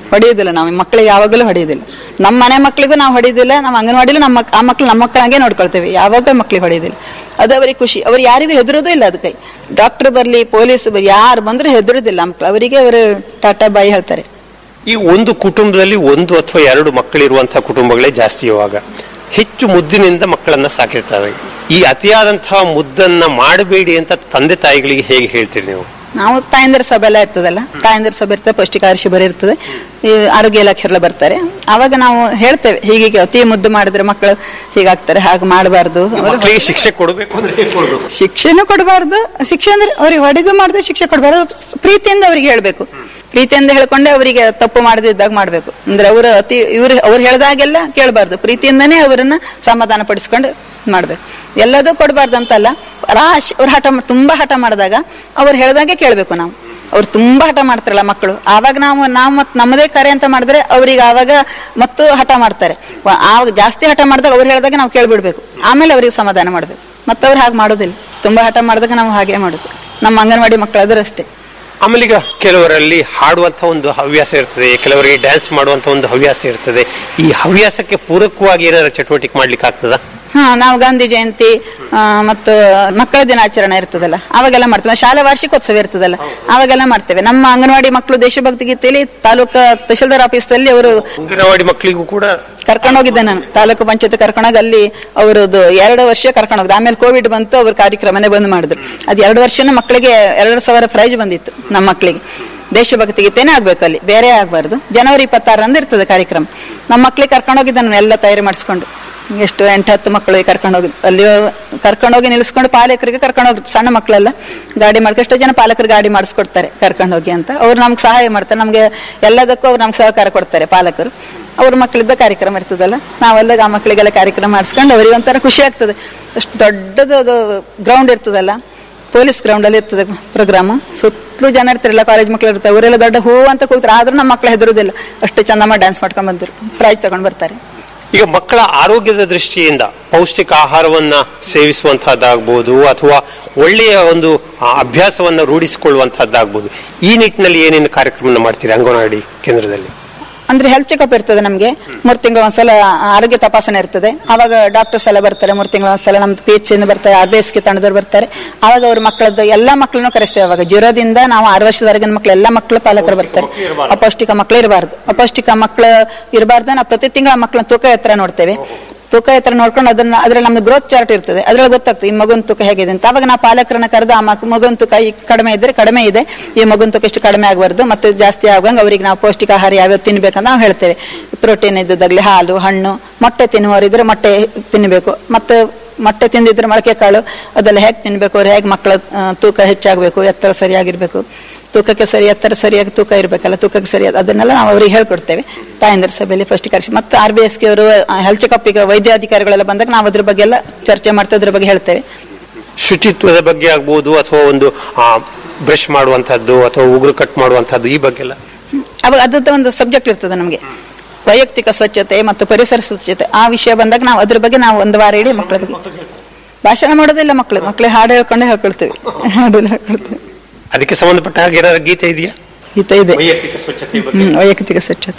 ಹೊಡೆಯೋದಿಲ್ಲ ನಾವು ಮಕ್ಕಳಿಗೆ ಯಾವಾಗಲೂ ಹೊಡೆಯೋದಿಲ್ಲ ನಮ್ಮ ಮನೆ ಮಕ್ಕಳಿಗೂ ನಾವು ಹೊಡೆಯೋದಿಲ್ಲ ನಮ್ಮ ಅಂಗನವಾಡಿಲೂ ನಮ್ಮ ಮಕ್- ಆ ಮಕ್ಳು ನಮ್ಮ ಮಕ್ಕಳಂಗೆ ನೋಡ್ಕೊಳ್ತೇವೆ ಯಾವಾಗ ಮಕ್ಳಿಗೆ ಹೊಡೆಯೋದಿಲ್ಲ ಅದು ಅವರಿಗೆ ಖುಷಿ ಅವ್ರು ಯಾರಿಗೂ ಹೆದರೋದು ಇಲ್ಲ ಅದಕ್ಕೆ ಡಾಕ್ಟರ್ ಬರಲಿ ಪೊಲೀಸ್ ಬರಲಿ ಯಾರು ಬಂದರೂ ಹೆದರೋದಿಲ್ಲ ಮಕ್ಕಳು ಅವರಿಗೆ ಅವರು ಟಾಟಾ ಬಾಯಿ ಹೇಳ್ತಾರೆ ಈ ಒಂದು ಕುಟುಂಬದಲ್ಲಿ ಒಂದು ಅಥವಾ ಎರಡು ಮಕ್ಕಳಿರುವಂತಹ ಕುಟುಂಬಗಳೇ ಜಾಸ್ತಿ ಇವಾಗ ಹೆಚ್ಚು ಮುದ್ದಿನಿಂದ ಮಕ್ಕಳನ್ನ ಸಾಕಿರ್ತಾರೆ ಈ ಅತಿಯಾದಂತಹ ಮುದ್ದನ್ನ ಮಾಡಬೇಡಿ ಅಂತ ತಂದೆ ತಾಯಿಗಳಿಗೆ ಹೇಗೆ ಹೇಳ್ತೀರಿ ನೀವು ನಾವು ತಾಯಂದಿರ ಸಭೆ ಎಲ್ಲ ಇರ್ತದಲ್ಲ ತಾಯಂದಿರ ಸಭೆ ಇರ್ತದೆ ಪೌಷ್ಟಿಕಾಹಾರ ಶಿಬಿರ ಇರ್ತದೆ ಈ ಆರೋಗ್ಯ ಇಲಾಖೆಲ್ಲ ಬರ್ತಾರೆ ಅವಾಗ ನಾವು ಹೇಳ್ತೇವೆ ಹೀಗೆ ಅತಿ ಮುದ್ದು ಮಾಡಿದ್ರೆ ಮಕ್ಕಳು ಹೀಗಾಗ್ತಾರೆ ಹಾಗೆ ಮಾಡಬಾರ್ದು ಮಕ್ಕಳಿಗೆ ಶಿಕ್ಷೆ ಕೊಡಬೇಕು ಅಂದ್ರೆ ಹೇಗೆ ಕೊಡ್ಬೇಕು ಶಿಕ್ಷೆನೂ ಕೊಡಬಾರ್ದು ಶಿಕ್ಷೆ ಅಂದ್ರೆ ಅವ್ರಿಗೆ ಹೊಡೆದು ಮಾಡಿದ್ರೆ ಶಿಕ್ಷೆ ಕೊಡಬಾರ್ದು ಪ್ರೀತಿಯಿಂದ ಅವ್ರಿಗೆ ಹೇಳ್ಬೇಕು ಪ್ರೀತಿಯಿಂದ ಹೇಳ್ಕೊಂಡೆ ಅವರಿಗೆ ತಪ್ಪು ಮಾಡದಿದ್ದಾಗ ಮಾಡ್ಬೇಕು ಅಂದ್ರೆ ಅವರು ಅತಿ ಇವ್ರು ಅವ್ರು ಹೇಳ್ದಾಗೆಲ್ಲ ಕೇಳಬಾರ್ದು ಪ್ರೀತಿಯಿಂದನೇ ಅವರನ್ನ ಸಮಾಧಾನ ಪಡಿಸ್ಕೊಂಡು ಮಾಡ್ಬೇಕು ಎಲ್ಲದೂ ಕೊಡಬಾರ್ದು ಅಂತಲ್ಲ ರಾಶ್ ಅವ್ರು ಹಠ ಮಾಡ್- ತುಂಬಾ ಹಠ ಮಾಡಿದಾಗ ಅವ್ರು ಹೇಳ್ದಾಗೆ ಕೇಳಬೇಕು ನಾವು ಅವ್ರು ತುಂಬಾ ಹಠ ಮಾಡ್ತಾರಲ್ಲ ಮಕ್ಕಳು ಆವಾಗ ನಾವು ನಾವು ಮತ್ ನಮ್ಮದೇ ಕರೆ ಅಂತ ಮಾಡಿದ್ರೆ ಅವ್ರಿಗೆ ಆವಾಗ ಮತ್ತು ಹಠ ಮಾಡ್ತಾರೆ ವ- ಆವಾಗ ಜಾಸ್ತಿ ಹಠ ಮಾಡಿದಾಗ ಅವ್ರು ಹೇಳಿದಾಗ ನಾವು ಕೇಳ್ಬಿಡ್ಬೇಕು ಆಮೇಲೆ ಅವ್ರಿಗೆ ಸಮಾಧಾನ ಮಾಡ್ಬೇಕು ಮತ್ತೆ ಅವ್ರು ಹಾಗೆ ಮಾಡೋದಿಲ್ಲ ತುಂಬಾ ಹಠ ಮಾಡಿದಾಗ ನಾವು ಹಾಗೆ ಮಾಡೋದು ನಮ್ಮ ಅಂಗನವಾಡಿ ಮಕ್ಕಳು ಅದರಷ್ಟೇ ಆಮೇಲೆ ಈಗ ಕೆಲವರಲ್ಲಿ ಹಾಡುವಂತ ಒಂದು ಹವ್ಯಾಸ ಇರ್ತದೆ ಕೆಲವರಿಗೆ ಡ್ಯಾನ್ಸ್ ಮಾಡುವಂತ ಒಂದು ಹವ್ಯಾಸ ಇರ್ತದೆ ಈ ಹವ್ಯಾಸಕ್ಕೆ ಪೂರಕವಾಗಿ ಏನಾದ್ರು ಚಟುವಟಿಕೆ ಮಾಡ್ಲಿಕ್ಕೆ ಆಗ್ತದಾ ಹಾ ನಾವು ಗಾಂಧಿ ಜಯಂತಿ ಆ, ಮತ್ತು ಮಕ್ಕಳ ದಿನಾಚರಣೆ ಇರ್ತದಲ್ಲ ಅವಾಗೆಲ್ಲ ಮಾಡ್ತೇವೆ ಶಾಲಾ ವಾರ್ಷಿಕೋತ್ಸವ ಇರ್ತದಲ್ಲ ಅವಾಗೆಲ್ಲ ಮಾಡ್ತೇವೆ ನಮ್ಮ ಅಂಗನವಾಡಿ ಮಕ್ಕಳು ದೇಶಭಕ್ತಿ ಗೀತೆಯಲ್ಲಿ ತಾಲೂಕು ತಹಶೀಲ್ದಾರ್ ಆಫೀಸ್ ಅಲ್ಲಿ ಅವರು ಅಂಗನವಾಡಿ ಮಕ್ಕಳಿಗೂ ಕೂಡ ಕರ್ಕೊಂಡು ಹೋಗಿದ್ದೆ ನಾನು ತಾಲೂಕು ಪಂಚಾಯತ್ ಕರ್ಕೊಂಡೋಗಿ ಅಲ್ಲಿ ಅವರದ್ದು ಎರಡು ವರ್ಷ ಕರ್ಕೊಂಡು ಹೋಗಿದ್ದೆ ಆಮೇಲೆ ಕೋವಿಡ್ ಬಂತು ಅವ್ರ ಕಾರ್ಯಕ್ರಮನೇ ಬಂದ್ ಮಾಡಿದ್ರು ಅದು ಎರಡು ವರ್ಷನ ಮಕ್ಕಳಿಗೆ ಎರಡು ಸಾವಿರ ಪ್ರೈಜ್ ಬಂದಿತ್ತು ನಮ್ಮ ಮಕ್ಕಳಿಗೆ ದೇಶಭಕ್ತಿ ಗೀತೆನೇ ಆಗ್ಬೇಕು ಅಲ್ಲಿ ಬೇರೆ ಆಗ್ಬಾರ್ದು ಜನವರಿ ಇಪ್ಪತ್ತಾರರಂದು ಇರ್ತದೆ ಕಾರ್ಯಕ್ರಮ ನಮ್ಮ ಮಕ್ಕಳಿಗೆ ಕರ್ಕೊಂಡು ಹೋಗಿದ್ದೆ ನಾನು ಎಲ್ಲ ತಯಾರಿ ಮಾಡಿಸ್ಕೊಂಡು ಎಷ್ಟು ಎಂಟು ಹತ್ತು ಮಕ್ಕಳಿಗೆ ಕರ್ಕೊಂಡು ಹೋಗಿ ಅಲ್ಲಿ ಕರ್ಕೊಂಡು ಹೋಗಿ ನಿಲ್ಲಿಸ್ಕೊಂಡು ಪಾಲಕರಿಗೆ ಕರ್ಕೊಂಡು ಹೋಗಿ ಸಣ್ಣ ಮಕ್ಕಳೆಲ್ಲ ಗಾಡಿ ಮಾಡ್ಕೊಂಡು ಎಷ್ಟೋ ಜನ ಪಾಲಕರು ಗಾಡಿ ಮಾಡಿಸ್ಕೊಡ್ತಾರೆ ಕರ್ಕೊಂಡು ಹೋಗಿ ಅಂತ ಅವ್ರು ನಮ್ಗೆ ಸಹಾಯ ಮಾಡ್ತಾರೆ ನಮ್ಗೆ ಎಲ್ಲದಕ್ಕೂ ಅವ್ರು ನಮ್ಗೆ ಸಹಕಾರ ಕೊಡ್ತಾರೆ ಪಾಲಕರು ಅವ್ರ ಮಕ್ಕಳಿದ್ದ ಕಾರ್ಯಕ್ರಮ ಇರ್ತದಲ್ಲ ನಾವೆಲ್ಲ ಆ ಮಕ್ಕಳಿಗೆಲ್ಲ ಕಾರ್ಯಕ್ರಮ ಮಾಡಿಸ್ಕೊಂಡು ಅವ್ರಿಗೆ ಒಂಥರ ಖುಷಿ ಆಗ್ತದೆ ಅಷ್ಟು ದೊಡ್ಡದು ಅದು ಗ್ರೌಂಡ್ ಇರ್ತದಲ್ಲ ಪೊಲೀಸ್ ಗ್ರೌಂಡ್ ಅಲ್ಲಿ ಇರ್ತದೆ ಪ್ರೋಗ್ರಾಮ್ ಸುತ್ತಲೂ ಜನ ಇರ್ತಾರಲ್ಲ ಕಾಲೇಜ್ ಮಕ್ಕಳು ಇರ್ತಾರೆ ಅವರೆಲ್ಲ ದೊಡ್ಡ ಹೂ ಅಂತ ಕೂಗ್ತಾರೆ ಆದ್ರೂ ನಮ್ಮ ಮಕ್ಕಳು ಹೆದರುದಿಲ್ಲ ಅಷ್ಟು ಚಂದಮ್ಮ ಡ್ಯಾನ್ಸ್ ಮಾಡ್ಕೊಂಡು ಬಂದ್ರು ಪ್ರೈಜ್ ತಗೊಂಡ್ ಬರ್ತಾರೆ ಈಗ ಮಕ್ಕಳ ಆರೋಗ್ಯದ ದೃಷ್ಟಿಯಿಂದ ಪೌಷ್ಟಿಕ ಆಹಾರವನ್ನ ಸೇವಿಸುವಂತಹದ್ದಾಗ್ಬೋದು ಅಥವಾ ಒಳ್ಳೆಯ ಒಂದು ಆ, ಅಭ್ಯಾಸವನ್ನ ರೂಢಿಸಿಕೊಳ್ಳುವಂತಹದ್ದಾಗ್ಬೋದು ಈ ನಿಟ್ಟಿನಲ್ಲಿ ಏನೇನು ಕಾರ್ಯಕ್ರಮ ಮಾಡ್ತೀರಿ ಅಂಗನವಾಡಿ ಕೇಂದ್ರದಲ್ಲಿ ಅಂದ್ರೆ ಹೆಲ್ತ್ ಚೆಕಪ್ ಇರ್ತದೆ ನಮಗೆ ಮೂರ್ ತಿಂಗಳು ಒಂದ್ಸಲ ಆರೋಗ್ಯ ತಪಾಸಣೆ ಇರ್ತದೆ ಅವಾಗ ಡಾಕ್ಟರ್ಸ್ ಎಲ್ಲ ಬರ್ತಾರೆ ಮೂರ್ ತಿಂಗಳು ಒಂದ್ಸಲ ನಮ್ದು ಪಿ ಎಚ್ ಇಂದ ಬರ್ತಾರೆ ಆರ್ ಬಿ ಎಸ್ ಗೆ ತಂಡದವ್ರು ಬರ್ತಾರೆ ಅವಾಗ ಅವ್ರ ಮಕ್ಕಳದ್ದು ಎಲ್ಲಾ ಮಕ್ಕಳನ್ನು ಕರೆಸ್ತೇವೆ ಅವಾಗ ಜೀರೋದಿಂದ ನಾವು ಆರು ವರ್ಷದವರೆಗಿನ ಮಕ್ಕಳು ಎಲ್ಲಾ ಮಕ್ಕಳು ಪಾಲಕರು ಬರ್ತಾರೆ ಅಪೌಷ್ಟಿಕ ಮಕ್ಕಳು ಇರಬಾರ್ದು ಅಪೌಷ್ಟಿಕ ಮಕ್ಕಳು ಇರಬಾರ್ದು ನಾವು ಪ್ರತಿ ತಿಂಗಳ ಮಕ್ಕಳನ್ನ ತೂಕ ಎತ್ತರ ನೋಡ್ತೇವೆ ತೂಕ ಎತ್ತರ ನೋಡ್ಕೊಂಡು ಅದನ್ನ ಅದ್ರಲ್ಲಿ ನಮ್ದು ಗ್ರೋತ್ ಚಾರ್ಟ್ ಇರ್ತದೆ ಅದ್ರಲ್ಲಿ ಗೊತ್ತಾಗ್ತದೆ ಈ ಮಗುನ್ ತೂಕ ಹೇಗಿದೆ ಅಂತ ಅವಾಗ ನಾವು ಪಾಲಕರನ್ನ ಕರೆದು ಆ ಮಕ್- ಮಗುನ್ ತೂಕ ಈ ಕಡಿಮೆ ಇದ್ರೆ ಕಡಿಮೆ ಇದೆ ಈ ಮಗುನ್ ತೂಕ ಎಷ್ಟು ಕಡಿಮೆ ಆಗಬಾರ್ದು ಮತ್ತೆ ಜಾಸ್ತಿ ಆಗಂಗೆ ಅವ್ರಿಗೆ ನಾವು ಪೌಷ್ಟಿಕ ಆಹಾರ ಯಾವ್ಯಾವ ತಿನ್ಬೇಕಂತ ನಾವು ಹೇಳ್ತೇವೆ ಪ್ರೋಟೀನ್ ಇದ್ದದಾಗ್ಲಿ ಹಾಲು ಹಣ್ಣು ಮೊಟ್ಟೆ ತಿನ್ನುವವರಿದ್ರೆ ಮೊಟ್ಟೆ ತಿನ್ನಬೇಕು ಮತ್ತೆ ಮೊಟ್ಟೆ ತಿಂದಿದ್ರೆ ಮೊಳಕೆ ಕಾಳು ಅದೆಲ್ಲ ಹೇಗೆ ತಿನ್ಬೇಕು ಅವ್ರು ಹೇಗೆ ಮಕ್ಕಳ ಆ, ತೂಕ ಹೆಚ್ಚಾಗಬೇಕು ಎತ್ತರ ಸರಿಯಾಗಿರ್ಬೇಕು ತೂಕಕ್ಕೆ ಸರಿ ಎತ್ತರ ಸರಿಯಾಗಿ ತೂಕ ಇರಬೇಕಲ್ಲ ತೂಕಕ್ಕೆ ಸರಿಯಾದ ಅದನ್ನೆಲ್ಲ ನಾವು ಅವ್ರಿಗೆ ಹೇಳ್ಕೊಡ್ತೇವೆ ತಾಯಂದಿರ ಸಭೆಯಲ್ಲಿ ಫಸ್ಟ್ ಕರೆಸಿ ಮತ್ತೆ ಆರ್ ಬಿ ಎಸ್ ಗೆ ಅವರು ಹೆಲ್ತ್ ಚೆಕಪ್ ಈಗ ವೈದ್ಯಾಧಿಕಾರಿಗಳೆಲ್ಲ ಬಂದಾಗ ನಾವು ಅದ್ರ ಬಗ್ಗೆ ಎಲ್ಲ ಚರ್ಚೆ ಮಾಡ್ತಾ ಅದ್ರ ಬಗ್ಗೆ ಹೇಳ್ತೇವೆ ಶುಚಿತ್ವದ ಬಗ್ಗೆ ಆಗ್ಬೋದು ಅಥವಾ ಒಂದು ಬ್ರಷ್ ಮಾಡುವಂತಹದ್ದು ಅಥವಾ ಉಗುರು ಕಟ್ ಮಾಡುವಂತಹದ್ದು ಈ ಬಗ್ಗೆ ಎಲ್ಲ ಅವಾಗ ಅದ್ರದ್ದು ಒಂದು ಸಬ್ಜೆಕ್ಟ್ ಇರ್ತದೆ ನಮಗೆ ವೈಯಕ್ತಿಕ ಸ್ವಚ್ಛತೆ ಮತ್ತು ಪರಿಸರ ಸ್ವಚ್ಛತೆ ಆ ವಿಷಯ ಬಂದಾಗ ನಾವು ಅದ್ರ ಬಗ್ಗೆ ನಾವು ಒಂದು ವಾರ ಇಡೀ ಮಕ್ಕಳ ಬಗ್ಗೆ ಭಾಷಣ ಮಾಡೋದಿಲ್ಲ ಮಕ್ಕಳು ಮಕ್ಕಳು ಹಾಡು ಹೇಳ್ಕೊಂಡೆ ಹೇಳ್ಕೊಳ್ತೇವೆ ಹಾಡು ಹೇಳ್ಕೊಳ್ತೇವೆ ಅದಕ್ಕೆ ಸಂಬಂಧಪಟ್ಟ ಹಾಗೆ ಏನಾದ್ರು ಗೀತೆ ಇದೆಯಾ ಗೀತ ಇದೆ ವೈಯಕ್ತಿಕ ಸ್ವಚ್ಛತೆ ಬಗ್ಗೆ ಹ್ಮ್, ವೈಯಕ್ತಿಕ ಸ್ವಚ್ಛತೆ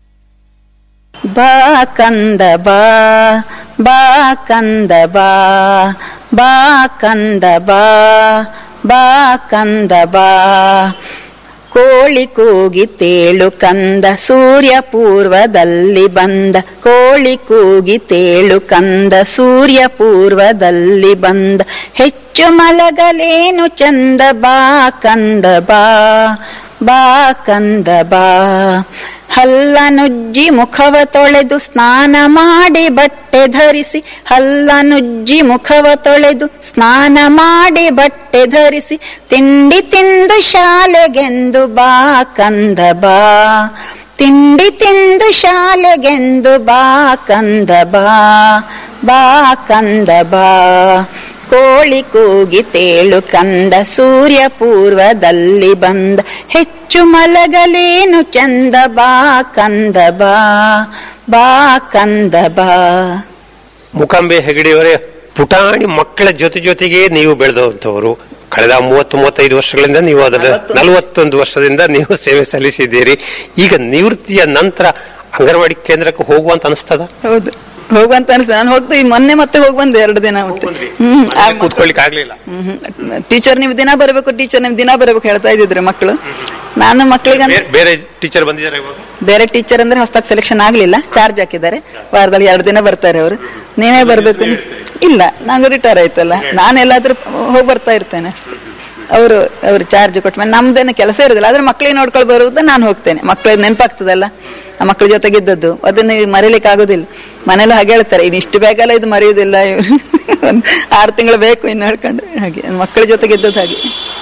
ಬಾ ಕಂದ ಬಾ ಬಾ ಕಂದ ಬಾ ಬಾ ಕಂದ ಬಾ ಬಾ ಕಂದ ಬಾ ಕೋಳಿ ಕೂಗಿತೇಳು ಕಂದ ಸೂರ್ಯ ಪೂರ್ವದಲ್ಲಿ ಬಂದ ಕೋಳಿ ಕೂಗಿತೇಳು ಕಂದ ಸೂರ್ಯ ಪೂರ್ವದಲ್ಲಿ ಬಂದ ಹೆಚ್ಚು ಮಲಗಲೇನು ಚಂದ ಬಾ ಕಂದ ಬಾ ಬಾ ಕಂದ ಬಾ ಹಲ್ಲನುಜ್ಜಿ ಮುಖವ ತೊಳೆದು ಸ್ನಾನ ಮಾಡಿ ಬಟ್ಟೆ ಧರಿಸಿ ಹಲ್ಲನುಜ್ಜಿ ಮುಖವ ತೊಳೆದು ಸ್ನಾನ ಮಾಡಿ ಬಟ್ಟೆ ಧರಿಸಿ ತಿಂಡಿ ತಿಂದು ಶಾಲೆಗೆಂದು ಬಾ ಕಂದ ಬಾ ತಿಂಡಿ ತಿಂದು ಶಾಲೆಗೆಂದು ಬಾ ಕಂದ ಬಾ ಬಾ ಕಂದ ಬಾ ಕೋಳಿ ಕೂಗಿತೇಳು ಕಂದ ಸೂರ್ಯ ಪೂರ್ವದಲ್ಲಿ ಬಂದ ಹೆಚ್ಚು ಮಲಗಲೇನು ಚಂದ ಬಾ ಕಂದ ಬಾ ಬಾ ಕಂದ ಬಾ ಮುಕಾಂಬೆ ಹೆಗಡೆಯವರೇ ಪುಟಾಣಿ ಮಕ್ಕಳ ಜೊತೆ ಜೊತೆಗೆ ನೀವು ಬೆಳೆದಂತವರು ಕಳೆದ ಮೂವತ್ತು ಮೂವತ್ತೈದು ವರ್ಷಗಳಿಂದ ನೀವು ಅದರ ನಲವತ್ತೊಂದು ವರ್ಷದಿಂದ ನೀವು ಸೇವೆ ಸಲ್ಲಿಸಿದ್ದೀರಿ ಈಗ ನಿವೃತ್ತಿಯ ನಂತರ ಅಂಗನವಾಡಿ ಕೇಂದ್ರಕ್ಕೆ ಹೋಗುವಂತ ಅನಿಸ್ತದ ಹೌದು ಹೋಗುವಂತ ಅನಿಸ್ತದೆ ನಾನು ಹೋಗ್ತಾ ಈ ಮೊನ್ನೆ ಮತ್ತೆ ಹೋಗಿ ಬಂದೆ ಎರಡು ದಿನ ಮತ್ತೆ ಹ್ಮ್ ಆ ಮಕ್ಳು- ಕೂತ್ಕೊಳ್ಳಿಕ್ಕೆ ಆಗ್ಲಿಲ್ಲ ಟೀಚರ್ ನೀವು ದಿನ ಬರಬೇಕು ಟೀಚರ್ ನೀವು ದಿನ ಬರಬೇಕು ಹೇಳ್ತಾ ಇದ್ದಿದ್ರು ಮಕ್ಕಳು ನಾನು ಮಕ್ಕಳಿಗೆ ಬೇರೆ- ಬೇರೆ ಟೀಚರ್ ಬಂದಿದ್ದಾರೆ ಇವಾಗ ಬೇರೆ ಟೀಚರ್ ಅಂದ್ರೆ ಹೊಸದಾಗಿ ಸೆಲೆಕ್ಷನ್ ಆಗ್ಲಿಲ್ಲ ಚಾರ್ಜ್ ಹಾಕಿದ್ದಾರೆ ವಾರದಲ್ಲಿ ಎರಡು ದಿನ ಬರ್ತಾರೆ ಅವರು ನೀವೇ ಬರ್ಬೇಕು ಇಲ್ಲ ನಂಗೆ ರಿಟೈರ್ ಆಯ್ತಲ್ಲ ನಾನು ಎಲ್ಲಾದ್ರೂ ಹೋಗಿ ಬರ್ತಾ ಇರ್ತೇನೆ ಅಷ್ಟೇ ಅವರು ಅವರು ಚಾರ್ಜ್ ಕೊಟ್ಟ ಮೇಲೆ ನಮ್ದೇನು ಕೆಲಸ ಇರೋದಿಲ್ಲ ಆದ್ರೆ ಮಕ್ಕಳಿಗೆ ನೋಡ್ಕೊಂಡು ಬರುವುದು ನಾನು ಹೋಗ್ತೇನೆ ಮಕ್ಕಳಿಗೆ ನೆನಪಾಗ್ತದಲ್ಲ ಆ ಮಕ್ಕಳ ಜೊತೆಗಿದ್ದದ್ದು ಅದನ್ನ ಮರೀಲಿಕ್ಕೆ ಆಗೋದಿಲ್ಲ ಮನೇಲಿ ಹಾಗೆ ಹೇಳ್ತಾರೆ ಇನ್ನು ಇಷ್ಟು ಬೇಗಲ್ಲ ಇದು ಮರೆಯುವುದಿಲ್ಲ ಇವ್ರು ಒಂದು ಆರು ತಿಂಗಳು ಬೇಕು ಇನ್ನು ಹೇಳ್ಕೊಂಡು ಹಾಗೆ ಮಕ್ಕಳ ಜೊತೆಗಿದ್ದದ್ದು ಹಾಗೆ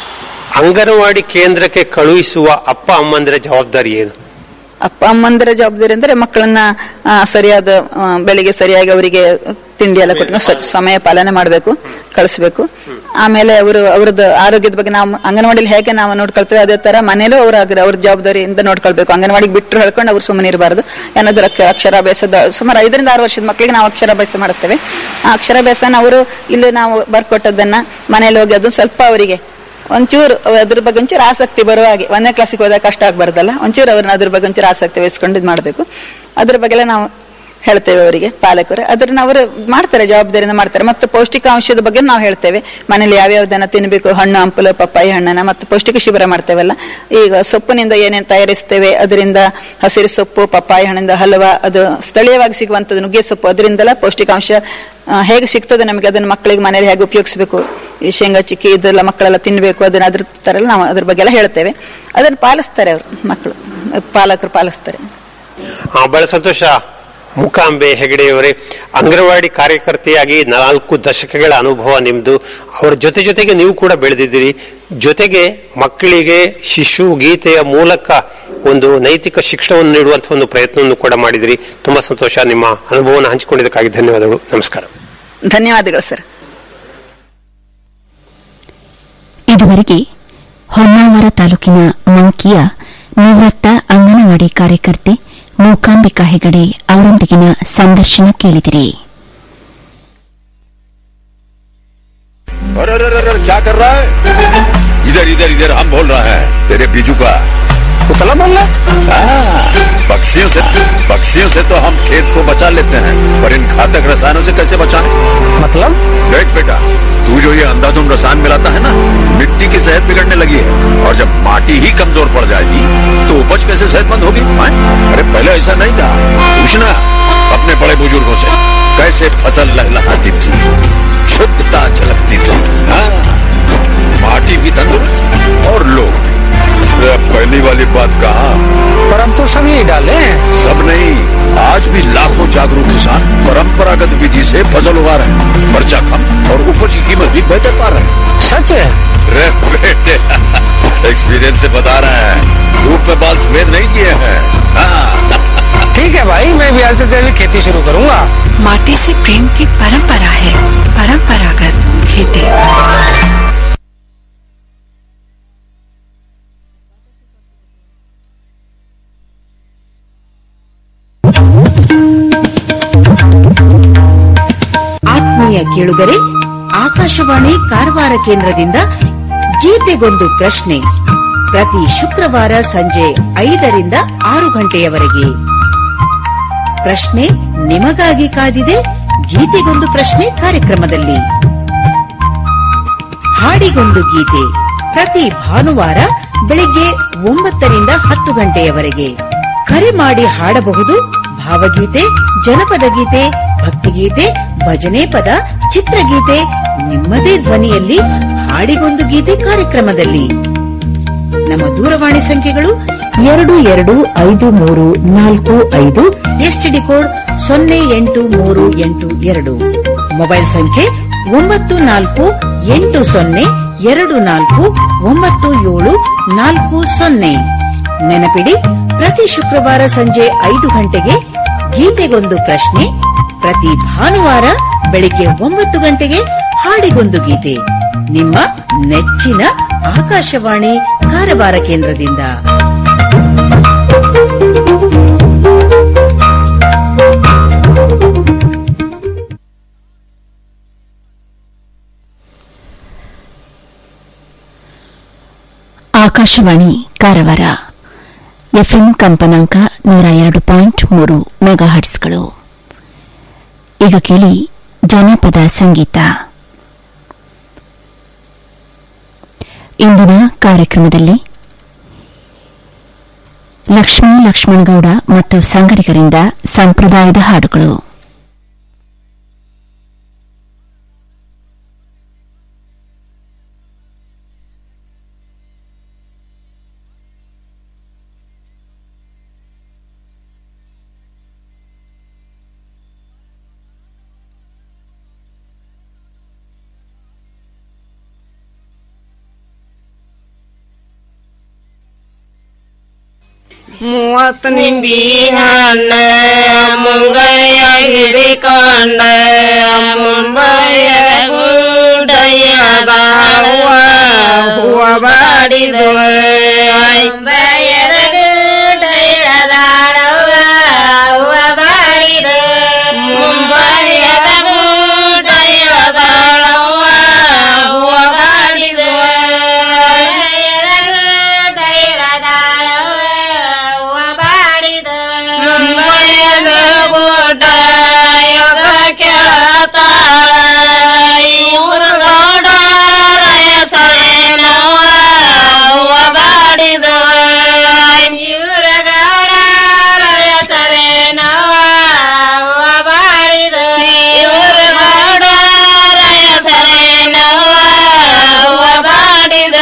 ಅಂಗನವಾಡಿ ಕೇಂದ್ರಕ್ಕೆ ಕಳುಹಿಸುವ ಅಪ್ಪ ಅಮ್ಮಂದಿರ ಜವಾಬ್ದಾರಿ ಏನು ಅಪ್ಪ ಅಮ್ಮಂದಿರ ಜವಾಬ್ದಾರಿ ಅಂದ್ರೆ ಮಕ್ಕಳನ್ನ ಆ, ಸರಿಯಾದ ಆ, ಬೆಳಿಗ್ಗೆ ಸರಿಯಾಗಿ ಅವರಿಗೆ ತಿಂಡಿ ಎಲ್ಲ ಕೊಟ್ಟು ಸ್ವಚ್ಛ ಸಮಯ ಪಾಲನೆ ಮಾಡಬೇಕು ಕಳಿಸ್ಬೇಕು ಆಮೇಲೆ ಅವರು ಅವ್ರದ್ದು ಆರೋಗ್ಯದ ಬಗ್ಗೆ ನಾವು ಅಂಗನವಾಡಿಲಿ ಹೇಗೆ ನಾವು ನೋಡ್ಕೊಳ್ತೇವೆ ಅದೇ ತರ ಮನೇಲೂ ಅವ್ರ ಅವ್ರ ಜವಾಬ್ದಾರಿಯಿಂದ ನೋಡ್ಕೊಳ್ಬೇಕು ಅಂಗನವಾಡಿಗೆ ಬಿಟ್ಟರು ಹೇಳ್ಕೊಂಡು ಅವ್ರು ಸುಮ್ಮನೆ ಇರಬಾರ್ದು ಏನಾದ್ರು ಅಕ್ಷ- ಅಕ್ಷರಾಭ್ಯಾಸದ ಸುಮಾರು ಐದರಿಂದ ಆರು ವರ್ಷದ ಮಕ್ಕಳಿಗೆ ನಾವು ಅಕ್ಷರಾಭ್ಯಾಸ ಮಾಡುತ್ತೇವೆ ಆ ಅಕ್ಷರಾಭ್ಯಾಸನ ಅವರು ಇಲ್ಲಿ ನಾವು ಬರ್ಕೊಟ್ಟದನ್ನ ಮನೇಲಿ ಹೋಗಿ ಅದು ಸ್ವಲ್ಪ ಅವರಿಗೆ ಒಂಚೂರು ಅದ್ರ ಬಗ್ಗೆ ಒಂಚೂರು ಆಸಕ್ತಿ ಬರುವ ಹಾಗೆ ಒಂದನೇ ಕ್ಲಾಸಿಗೆ ಹೋದಾಗ ಕಷ್ಟ ಆಗ್ಬಾರ್ದಲ್ಲ ಒಂಚೂರು ಅವ್ರನ್ನ ಅದ್ರ ಬಗ್ಗೆ ಒಂಚೂರು ಆಸಕ್ತಿ ವಹಿಸ್ಕೊಂಡು ಇದು ಮಾಡಬೇಕು ಅದ್ರ ಬಗ್ಗೆ ಎಲ್ಲ ನಾವು ಹೇಳ್ತೇವೆ ಅವರಿಗೆ ಪಾಲಕರು ಅದನ್ನ ಅವರು ಮಾಡ್ತಾರೆ ಜವಾಬ್ದಾರಿಯಿಂದ ಮಾಡ್ತಾರೆ ಮತ್ತು ಪೌಷ್ಟಿಕಾಂಶದ ಬಗ್ಗೆ ನಾವು ಹೇಳ್ತೇವೆ ಮನೇಲಿ ಯಾವ್ಯಾವ್ದನ್ನ ತಿನ್ನಬೇಕು ಹಣ್ಣು ಹಂಪಲು ಪಪ್ಪಾಯಿ ಹಣ್ಣನ್ನ ಮತ್ತು ಪೌಷ್ಟಿಕ ಶಿಬಿರ ಮಾಡ್ತೇವಲ್ಲ ಈಗ ಸೊಪ್ಪಿನಿಂದ ಏನೇನು ತಯಾರಿಸ್ತೇವೆ ಅದರಿಂದ ಹಸಿರು ಸೊಪ್ಪು ಪಪ್ಪಾಯಿ ಹಣ್ಣಿಂದ ಹಲವ ಅದು ಸ್ಥಳೀಯವಾಗಿ ಸಿಗುವಂಥದ್ದು ನುಗ್ಗೆ ಸೊಪ್ಪು ಅದರಿಂದೆಲ್ಲ ಪೌಷ್ಟಿಕಾಂಶ ಆ, ಹೇಗೆ ಸಿಗ್ತದೆ ನಮಗೆ ಅದನ್ನ ಮಕ್ಕಳಿಗೆ ಮನೇಲಿ ಹೇಗೆ ಉಪಯೋಗಿಸಬೇಕು ಈ ಶೇಂಗಾ ಚಿಕ್ಕಿ ಇದೆಲ್ಲ ಮಕ್ಕಳೆಲ್ಲ ತಿನ್ಬೇಕು ಅದನ್ನ ಅದ್ರ ತರ ಎಲ್ಲ ನಾವು ಅದ್ರ ಬಗ್ಗೆ ಎಲ್ಲ ಹೇಳ್ತೇವೆ ಅದನ್ನ ಪಾಲಿಸ್ತಾರೆ ಅವರು ಮಕ್ಕಳು ಪಾಲಕರು ಪಾಲಿಸ್ತಾರೆ ಆ, ಬಹಳ ಸಂತೋಷ ಮೂಕಾಂಬೆ ಹೆಗಡೆಯವರೇ ಅಂಗನವಾಡಿ ಕಾರ್ಯಕರ್ತೆಯಾಗಿ ನಾಲ್ಕು ದಶಕಗಳ ಅನುಭವ ನಿಮ್ದು ಅವರ ಜೊತೆ ಜೊತೆಗೆ ನೀವು ಕೂಡ ಬೆಳೆದಿದ್ದೀರಿ ಜೊತೆಗೆ ಮಕ್ಕಳಿಗೆ ಶಿಶು ಗೀತೆಯ ಮೂಲಕ ಒಂದು ನೈತಿಕ ಶಿಕ್ಷಣವನ್ನು ನೀಡುವಂತಹ ಒಂದು ಪ್ರಯತ್ನವನ್ನು ಕೂಡ ಮಾಡಿದಿರಿ ತುಂಬಾ ಸಂತೋಷ ನಿಮ್ಮ ಅನುಭವವನ್ನು ಹಂಚಿಕೊಂಡಿದ್ದಕ್ಕಾಗಿ ಧನ್ಯವಾದಗಳು ನಮಸ್ಕಾರ ಧನ್ಯವಾದಗಳು ಸರ್ ಇದುವರೆಗೆ ಹೊನ್ನಾವರ ತಾಲೂಕಿನ ಮಂಕಿಯ ನಿವೃತ್ತ ಅಂಗನವಾಡಿ ಕಾರ್ಯಕರ್ತೆ ಮೂಕಾಂಬಿಕಾ ಹೆಗಡೆ ಅವರೊಂದಿಗಿನ ಸಂದರ್ಶನ ಕೇಳಿದಿರಿ अरे अरे अरे अरे, क्या कर रहा है इधर इधर इधर हम बोल रहे हैं तेरे बीजू का पुतला बोल रहा पक्षियों से पक्षियों से तो हम खेत को बचा लेते हैं पर इन घातक रसायनों से कैसे बचाएं मतलब देख बेटा तू जो ये अंधाधुंध रसायन मिलाता है ना मिट्टी की सेहत बिगड़ने लगी है और जब माटी ही कमजोर पड़ जाएगी तो उपज कैसे सेहतमंद होगी हाँ? अरे पहले ऐसा नहीं था पूछना अपने बड़े बुजुर्गों से कैसे फसल लहलहाती थी शुद्धता झलकती थी हाँ, माटी भी तंदुरुस्त और लोग भी अरे अब पहली वाली बात कहा पर हम तो सब यही डाले हैं सब नहीं आज भी लाखों जागरूक किसान परंपरागत विधि से फसल उगा रहे हैं खर्चा कम और उपज की कीमत भी बेहतर पा रहे हैं सच है रे बेटे एक्सपीरियंस से बता रहे हैं धूप में बाल सफेद नहीं किए हैं हाँ, ठीक है भाई मैं भी आज से तेरी खेती शुरू करूंगा माटी से प्रेम की परंपरा है परंपरागत खेती ಆತ್ಮೀಯ ಕೇಳುಗರೆ ಆಕಾಶವಾಣಿ ಕಾರವಾರ ಕೇಂದ್ರದಿಂದ ಗೀತೆಗೊಂದು ಪ್ರಶ್ನೆ ಪ್ರತಿ ಶುಕ್ರವಾರ ಸಂಜೆ ಐದರಿಂದ ಆರು ಗಂಟೆಯವರೆಗೆ ಪ್ರಶ್ನೆ ನಿಮಗಾಗಿ ಕಾದಿದೆ ಗೀತೆಗೊಂದು ಪ್ರಶ್ನೆ ಕಾರ್ಯಕ್ರಮದಲ್ಲಿ ಹಾಡಿಗೊಂದು ಗೀತೆ ಪ್ರತಿ ಭಾನುವಾರ ಬೆಳಿಗ್ಗೆ ಒಂಬತ್ತರಿಂದ ಹತ್ತು ಗಂಟೆಯವರೆಗೆ ಕರೆ ಮಾಡಿ ಹಾಡಬಹುದು ಭಾವಗೀತೆ ಜನಪದ ಗೀತೆ ಭಕ್ತಿಗೀತೆ ಭಜನೆ ಪದ ಚಿತ್ರಗೀತೆ ನಿಮ್ಮದೇ ಧ್ವನಿಯಲ್ಲಿ ಹಾಡಿಗೊಂದು ಗೀತೆ ಕಾರ್ಯಕ್ರಮದಲ್ಲಿ ನಮ್ಮ ದೂರವಾಣಿ ಸಂಖ್ಯೆಗಳು ಎರಡು ಎರಡು ಐದು ಮೂರು ನಾಲ್ಕು ಐದು ಎಸ್ಟಿಡಿ ಕೋಡ್ ಸೊನ್ನೆ ಎಂಟು ಮೂರು ಎಂಟು ಎರಡು ಮೊಬೈಲ್ ಸಂಖ್ಯೆ ಒಂಬತ್ತು ನಾಲ್ಕು ಎಂಟು ಸೊನ್ನೆ ಎರಡು ನಾಲ್ಕು ಒಂಬತ್ತು ಏಳು ನಾಲ್ಕು ಸೊನ್ನೆ ನೆನಪಿಡಿ ಪ್ರತಿ ಶುಕ್ರವಾರ ಸಂಜೆ ಐದು ಗಂಟೆಗೆ ಗೀತೆಗೊಂದು ಪ್ರಶ್ನೆ ಪ್ರತಿ ಭಾನುವಾರ ಬೆಳಿಗ್ಗೆ ಒಂಬತ್ತು ಗಂಟೆಗೆ ಹಾಡಿಗೊಂದು ಗೀತೆ ನಿಮ್ಮ ನೆಚ್ಚಿನ ಆಕಾಶವಾಣಿ ಕಾರವಾರ ಕೇಂದ್ರದಿಂದ ಆಕಾಶವಾಣಿ ಕಾರವಾರ ಎಫ್ಎಂ ಕಂಪನಾಂಕ ನೂರ ಎರಡು ಪಾಯಿಂಟ್ ಮೂರು ಮೆಗಾಹರ್ಟ್ಸ್ಗಳು ಈಗ ಕೇಳಿ ಜನಪದ ಸಂಗೀತ ಇಂದಿನ ಕಾರ್ಯಕ್ರಮದಲ್ಲಿ ಲಕ್ಷ್ಮೀ ಲಕ್ಷ್ಮಣಗೌಡ ಮತ್ತು ಸಂಗಡಿಗರಿಂದ ಸಂಪ್ರದಾಯದ ಹಾಡುಗಳು ಮೂವತ್ತು ನಿಂಬಿ ಹಣ್ಣ ಮುಂಗಯ್ಯ ಹಿಡಿಕೊಂಡ ಮುಂಬಯ್ಯ ಗುಡ್ಡಯ್ಯದ ಹೂವ ಹೂವ ಬಾಡಿದು ಮುಂಬಯ್ಯದ ಗುಡ್ಡಯ್ಯದ ಹೂವ ಬಾಡಿದ ಮುಂಬಯ್ಯದ ಗುಡ್ಡಯ್ಯದ ಹೂವ ಹೂವ ಬಾಡಿದ ಮುಂಬೈಯದ ಗುಡ್ಡ ಯೋಗ ಕೇಳತಾಳ ಇವ್ರ ಗೌಡರ ಹೆಸರೇನವ ಹೂವ ಬಾಡಿದ ಇವ್ರ ಗೌಡರ ಹೆಸರೇನವ ಹೂವ ಬಾಡಿದ ಇವ್ರ ಗೌಡರ ಹೆಸರೇನವ ಹೂವ ಬಾಡಿದ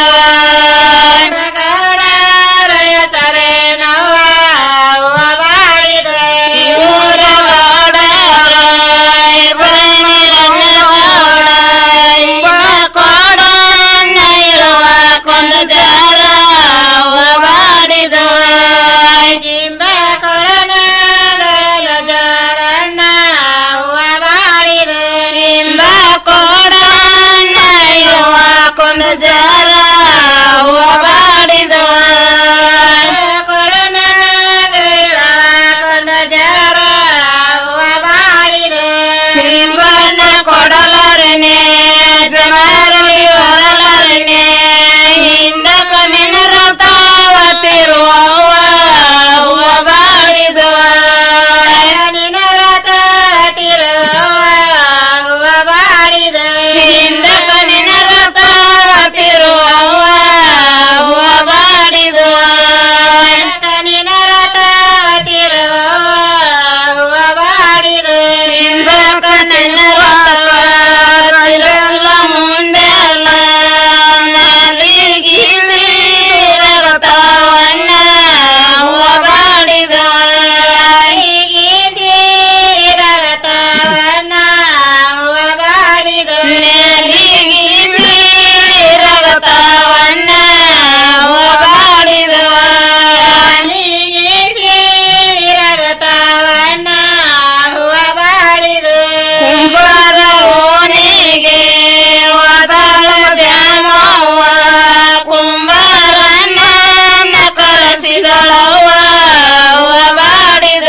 ಗೌಡರ ಹೆಸರೇನವ ಹೂವ ಬಾಡಿದ ಇವ್ರ ಗೌಡರ ಹೆಸರೇನಿರನ್ನ ಗೌಡ ಇಂಬ ಕೋಡನ್ನ ಇರುವ ಕೊಂದು ಜಾರ ಹೂವ ಬಾಡಿದ ಇಂಬ ಕೊಡನ ಜಾರನ್ನ ಹೂವ ಬಾಡಿದ ಇಂಬ ಕೋಡನ್ನ ಇರುವ ಕೊಂದು ಜಾರ ಹೂವ ಬಾಡಿದ ಕೊಡನ ಕೊಂದು ಜಾರ ಹೂವ ಬಾಡಿದ ಇಂಬನ ಕೊಡಲರನೆ ಜನರಲ್ಲಿ ಹೊರಲರನೆ ಹಿಂದ ಕನಿನ ರಥವತಿರುವ ಹೂವ ಬಾಡಿದ ನಿನ ರಥವತಿರುವ ಹೂವ ಬಾಡಿದ ಹಿಂದ ಕನಿನ ರಥವತಿರುವ ಹೂವ ಬಾಡಿದ ಕನಿನ ರಥವತಿರುವ ಹೂವ ಬಾಡಿದ ಹಿಂದ ಕನಿನ ರಥವತಿರಲ್ಲ ಮುಂದೆ ಅಲ್ಲ ನಾಲಿಗೆ ರಥವನ್ನ ಹೂವ ಬಾಡಿದ ರಥವನ್ನ ಹೂವ ಬಾಡಿದ ರಥವನ್ನ ಹೂವ ಬಾಡಿದ ರಥವನ್ನ ಹೂವ ಬಾಡಿದ ಕುಂಬಾರ ಓನೆಗೆ ಒದಳ ದ್ಯಾಮವ್ವ ಕುಂಬಾರನ್ನ ಕರೆಸಿದಳವ್ವ ಹೂವ ಬಾಡಿದ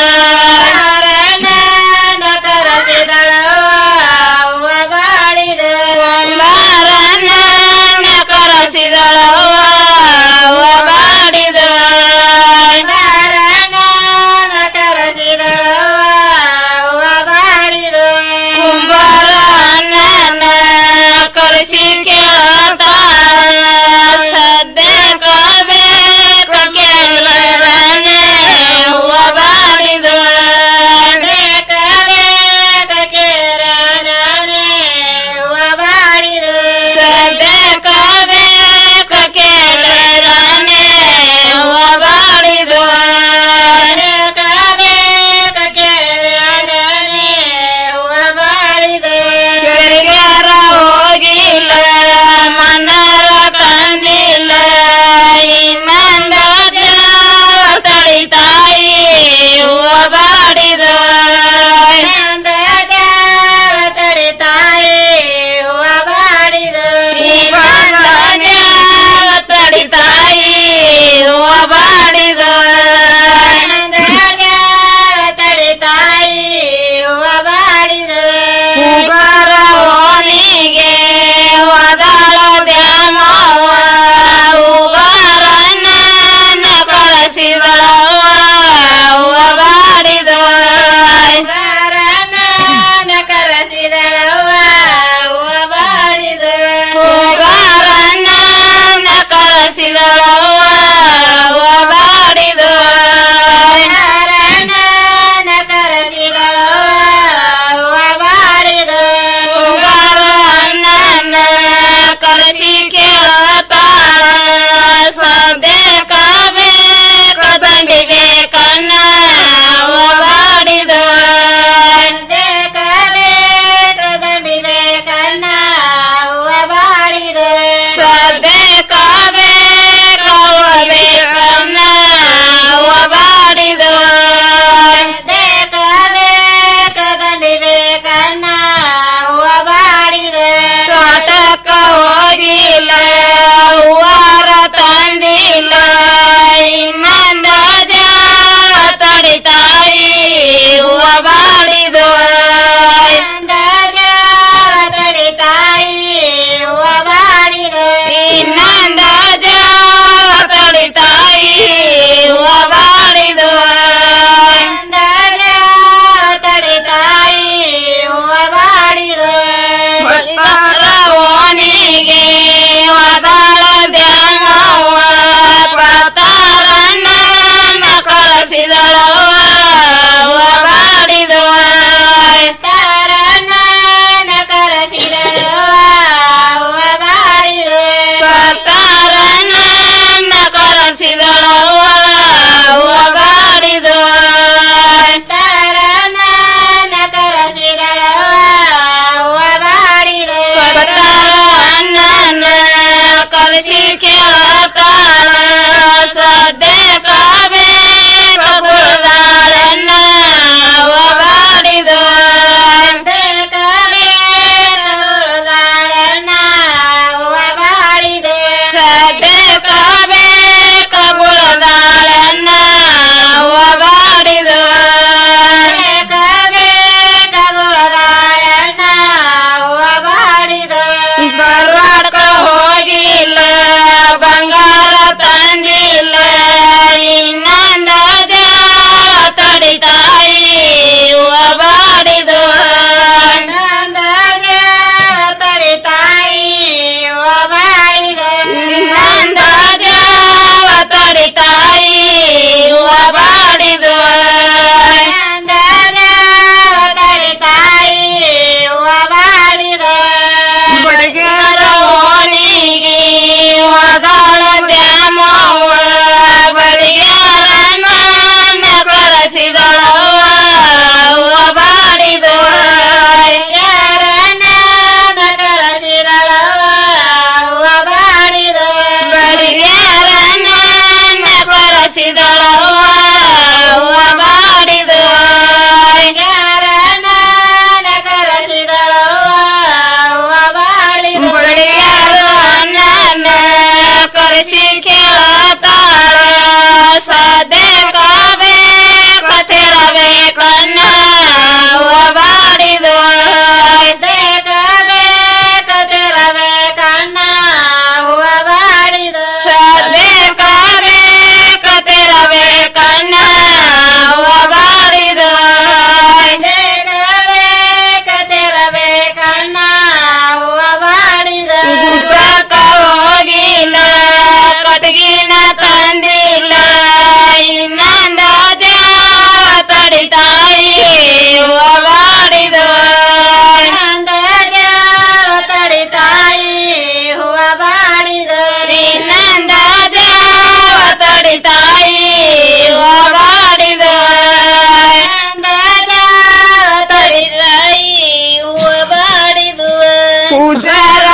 ಕರೆಸಿದಳವ್ವ ಹೂವ ಬಾಡಿದ ಕುಂಬಾರನ್ನ ಕರೆಸಿದಳವ್ವ ಹೂವ ಬಾಡಿದ ಕರೆಸಿದಳವ್ವ ಹೂವ ಬಾಡಿದ ಕುಂಬಾರನ್ನ ಕರೆಸಿ ಕೇಳ್ತಾಳ ಸದ್ಯಕ್ಕ ಬೇಕ ಕೇಳರನೆ ಹೂವ ಬಾಡಿದ ಬೇಕ ಬೇಕ ಕೇಳರನೆ ಹೂವ ಬಾಡಿದ ಸದ್ಯಕ್ಕ ಬೇಕ ಕೇಳರನೆ ಹೂವ ಬಾಡಿದ ಬೇಕ ಬೇಕ ಕೇಳರನೆ ಹೂವ ಬಾಡಿದ ಗರಿಗಾರ ಹೋಗಿಲ್ಲ ಮನರ ಕಂಡಿಲ್ಲ ಇನ್ನೊಂದ ತಡಿತಾಯಿ ಹೂವ ಬಾಡಿದ ಇನ್ನೊಂದ ತಡಿತಾಯಿ ಹೂವ ಬಾಡಿದ ತಡಿತಾಯಿ ಹೂವ ಬಾಡಿದ ತಡಿತಾಯಿ ಹೂವ ಬಾಡಿದ ಹೂಗಾರ ಓನಿಗೆ ಒದಳ ದ್ಯಾಮವ್ವ ಹೂಗಾರ ಹೂವಾರ ತಂದಿಲ್ಲ ಇನ್ನೊಂದ ಜಾವ ತಡಿತಾಯಿ ಹೂವ ಬಾಡಿದು ಇನ್ನೊಂದ ಜಾವ ತಡಿತಾಯಿ ಹೂವ ಬಾಡಿದು ಇನ್ನೊಂದ ಜಾವ ತಡಿತಾಯಿ ಹೂವ ಬಾಡಿದು ಇನ್ನೊಂದ ಜಾವ ತಡಿತಾಯಿ ಹೂವ ಬಾಡಿದು ಓನಿಗೆ ಒದಾಳ ದ್ಯಾಮವ್ವ ಪ್ರತಾರನ್ನ ಕಳಿಸಿದಳವ್ವ ಅವ್ವ ಬಾಡಿದವ ತಾರನ್ನ ಕರೆಸಿದಳವ್ವ ಅವ್ವ ಬಾಡಿದ ಪ್ರತಾರನ್ನ ಕರೆಸಿದಳವ್ವ ಅವ್ವ ಬಾಡಿದವ ತಾರನ್ನ ಕರೆಸಿದಳವ್ವ ಅವ್ವ ಬಾಡಿದ ಅಣ್ಣನ ಕಲಿಸಿ ಕೇಳತಾಳ ಸದ್ಯ ಕಾಬೇಕ ಕುಳದಾಳನ್ನ ಬಾಡಿದ ಸದ್ಯ ಕಾಬೇಕ ಕುಳದಾಳನ್ನ ಬಾಡಿದ ಬರುವಾಡ್ಕ ಹೋಗಿಲ್ಲ ಬಂಗಾರ ತಂದಿಲ್ಲ ಇನ್ನೊಂದ ಜಾವ ತಡಿತಾಯಿ ಹೂವ ಬಾಡಿದು ಇನ್ನೊಂದ ಜಾವ ತಡಿತಾಯಿ ಹೂವ ಬಾಡಿದ ಇನ್ನೊಂದ ಜಾವ ತಡಿತಾಯಿ ಹೂವ ಬಾಡಿದು ಇನ್ನೊಂದ ಜಾವ ತಡಿತಾಯಿ ಹೂವ ಬಾಡಿದ ಬಡಗರ ಓಣಿಗೆ ಒದಾಳ ದ್ಯಾಮವ್ವ ಬಡಿಗರನ್ನ ಕರೆಸಿದಳವ್ವ ಅವ್ವ ಬಾಡಿದು ಬಡಿಗರನ್ನ ಕರೆಸಿದಳವ್ವ ಅವ್ವ ಬಾಡಿದು ಬಡಿಗರನ್ನ ಕರೆಸಿದಳವ್ವ ಅವ್ವ ಬಾಡಿದು ಬಡಿಗರನ್ನ ಕರೆಸಿದಳವ್ವ ಅವ್ವ ಬಾಡಿದು ಬಡಿಗರು ಅಣ್ಣನ ಕರೆಸಿ ಕೇಳತಾಳ ಸದ್ಯ ಕತಿರಬೇಕನ್ನ ಅವ್ವ ಬಾಡಿದು ಕತಿರಬೇಕನ್ನ ಅವ್ವ ಬಾಡಿದು ಸದ್ಯ ಕತಿರಬೇಕನ್ನ ಅವ್ವ ಬಾಡಿದು ಕತಿರಬೇಕನ್ನ ಅವ್ವ ಬಾಡಿದ ಗುಡ್ಡಕ್ಕ ಹೋಗಿಲ್ಲ ಕಟಗಿನ ತಂದಿಲ್ಲ ಇನ್ನೊಂದ ಜಾವ ತಡಿತಾಯಿ ಹೂವ ಬಾಡಿದು ಇನ್ನೊಂದ ಜಾವ ತಡಿತಾಯಿ ಹೂವ ಬಾಡಿದ ಇನ್ನೊಂದ ಜಾವ ತಡಿತಾಯಿ ಹೂವ ಬಾಡಿದು ಇನ್ನೊಂದ ಜಾವ ತಡಿತಾಯಿ ಹೂವ ಬಾಡಿದು ಪೂಜಾರ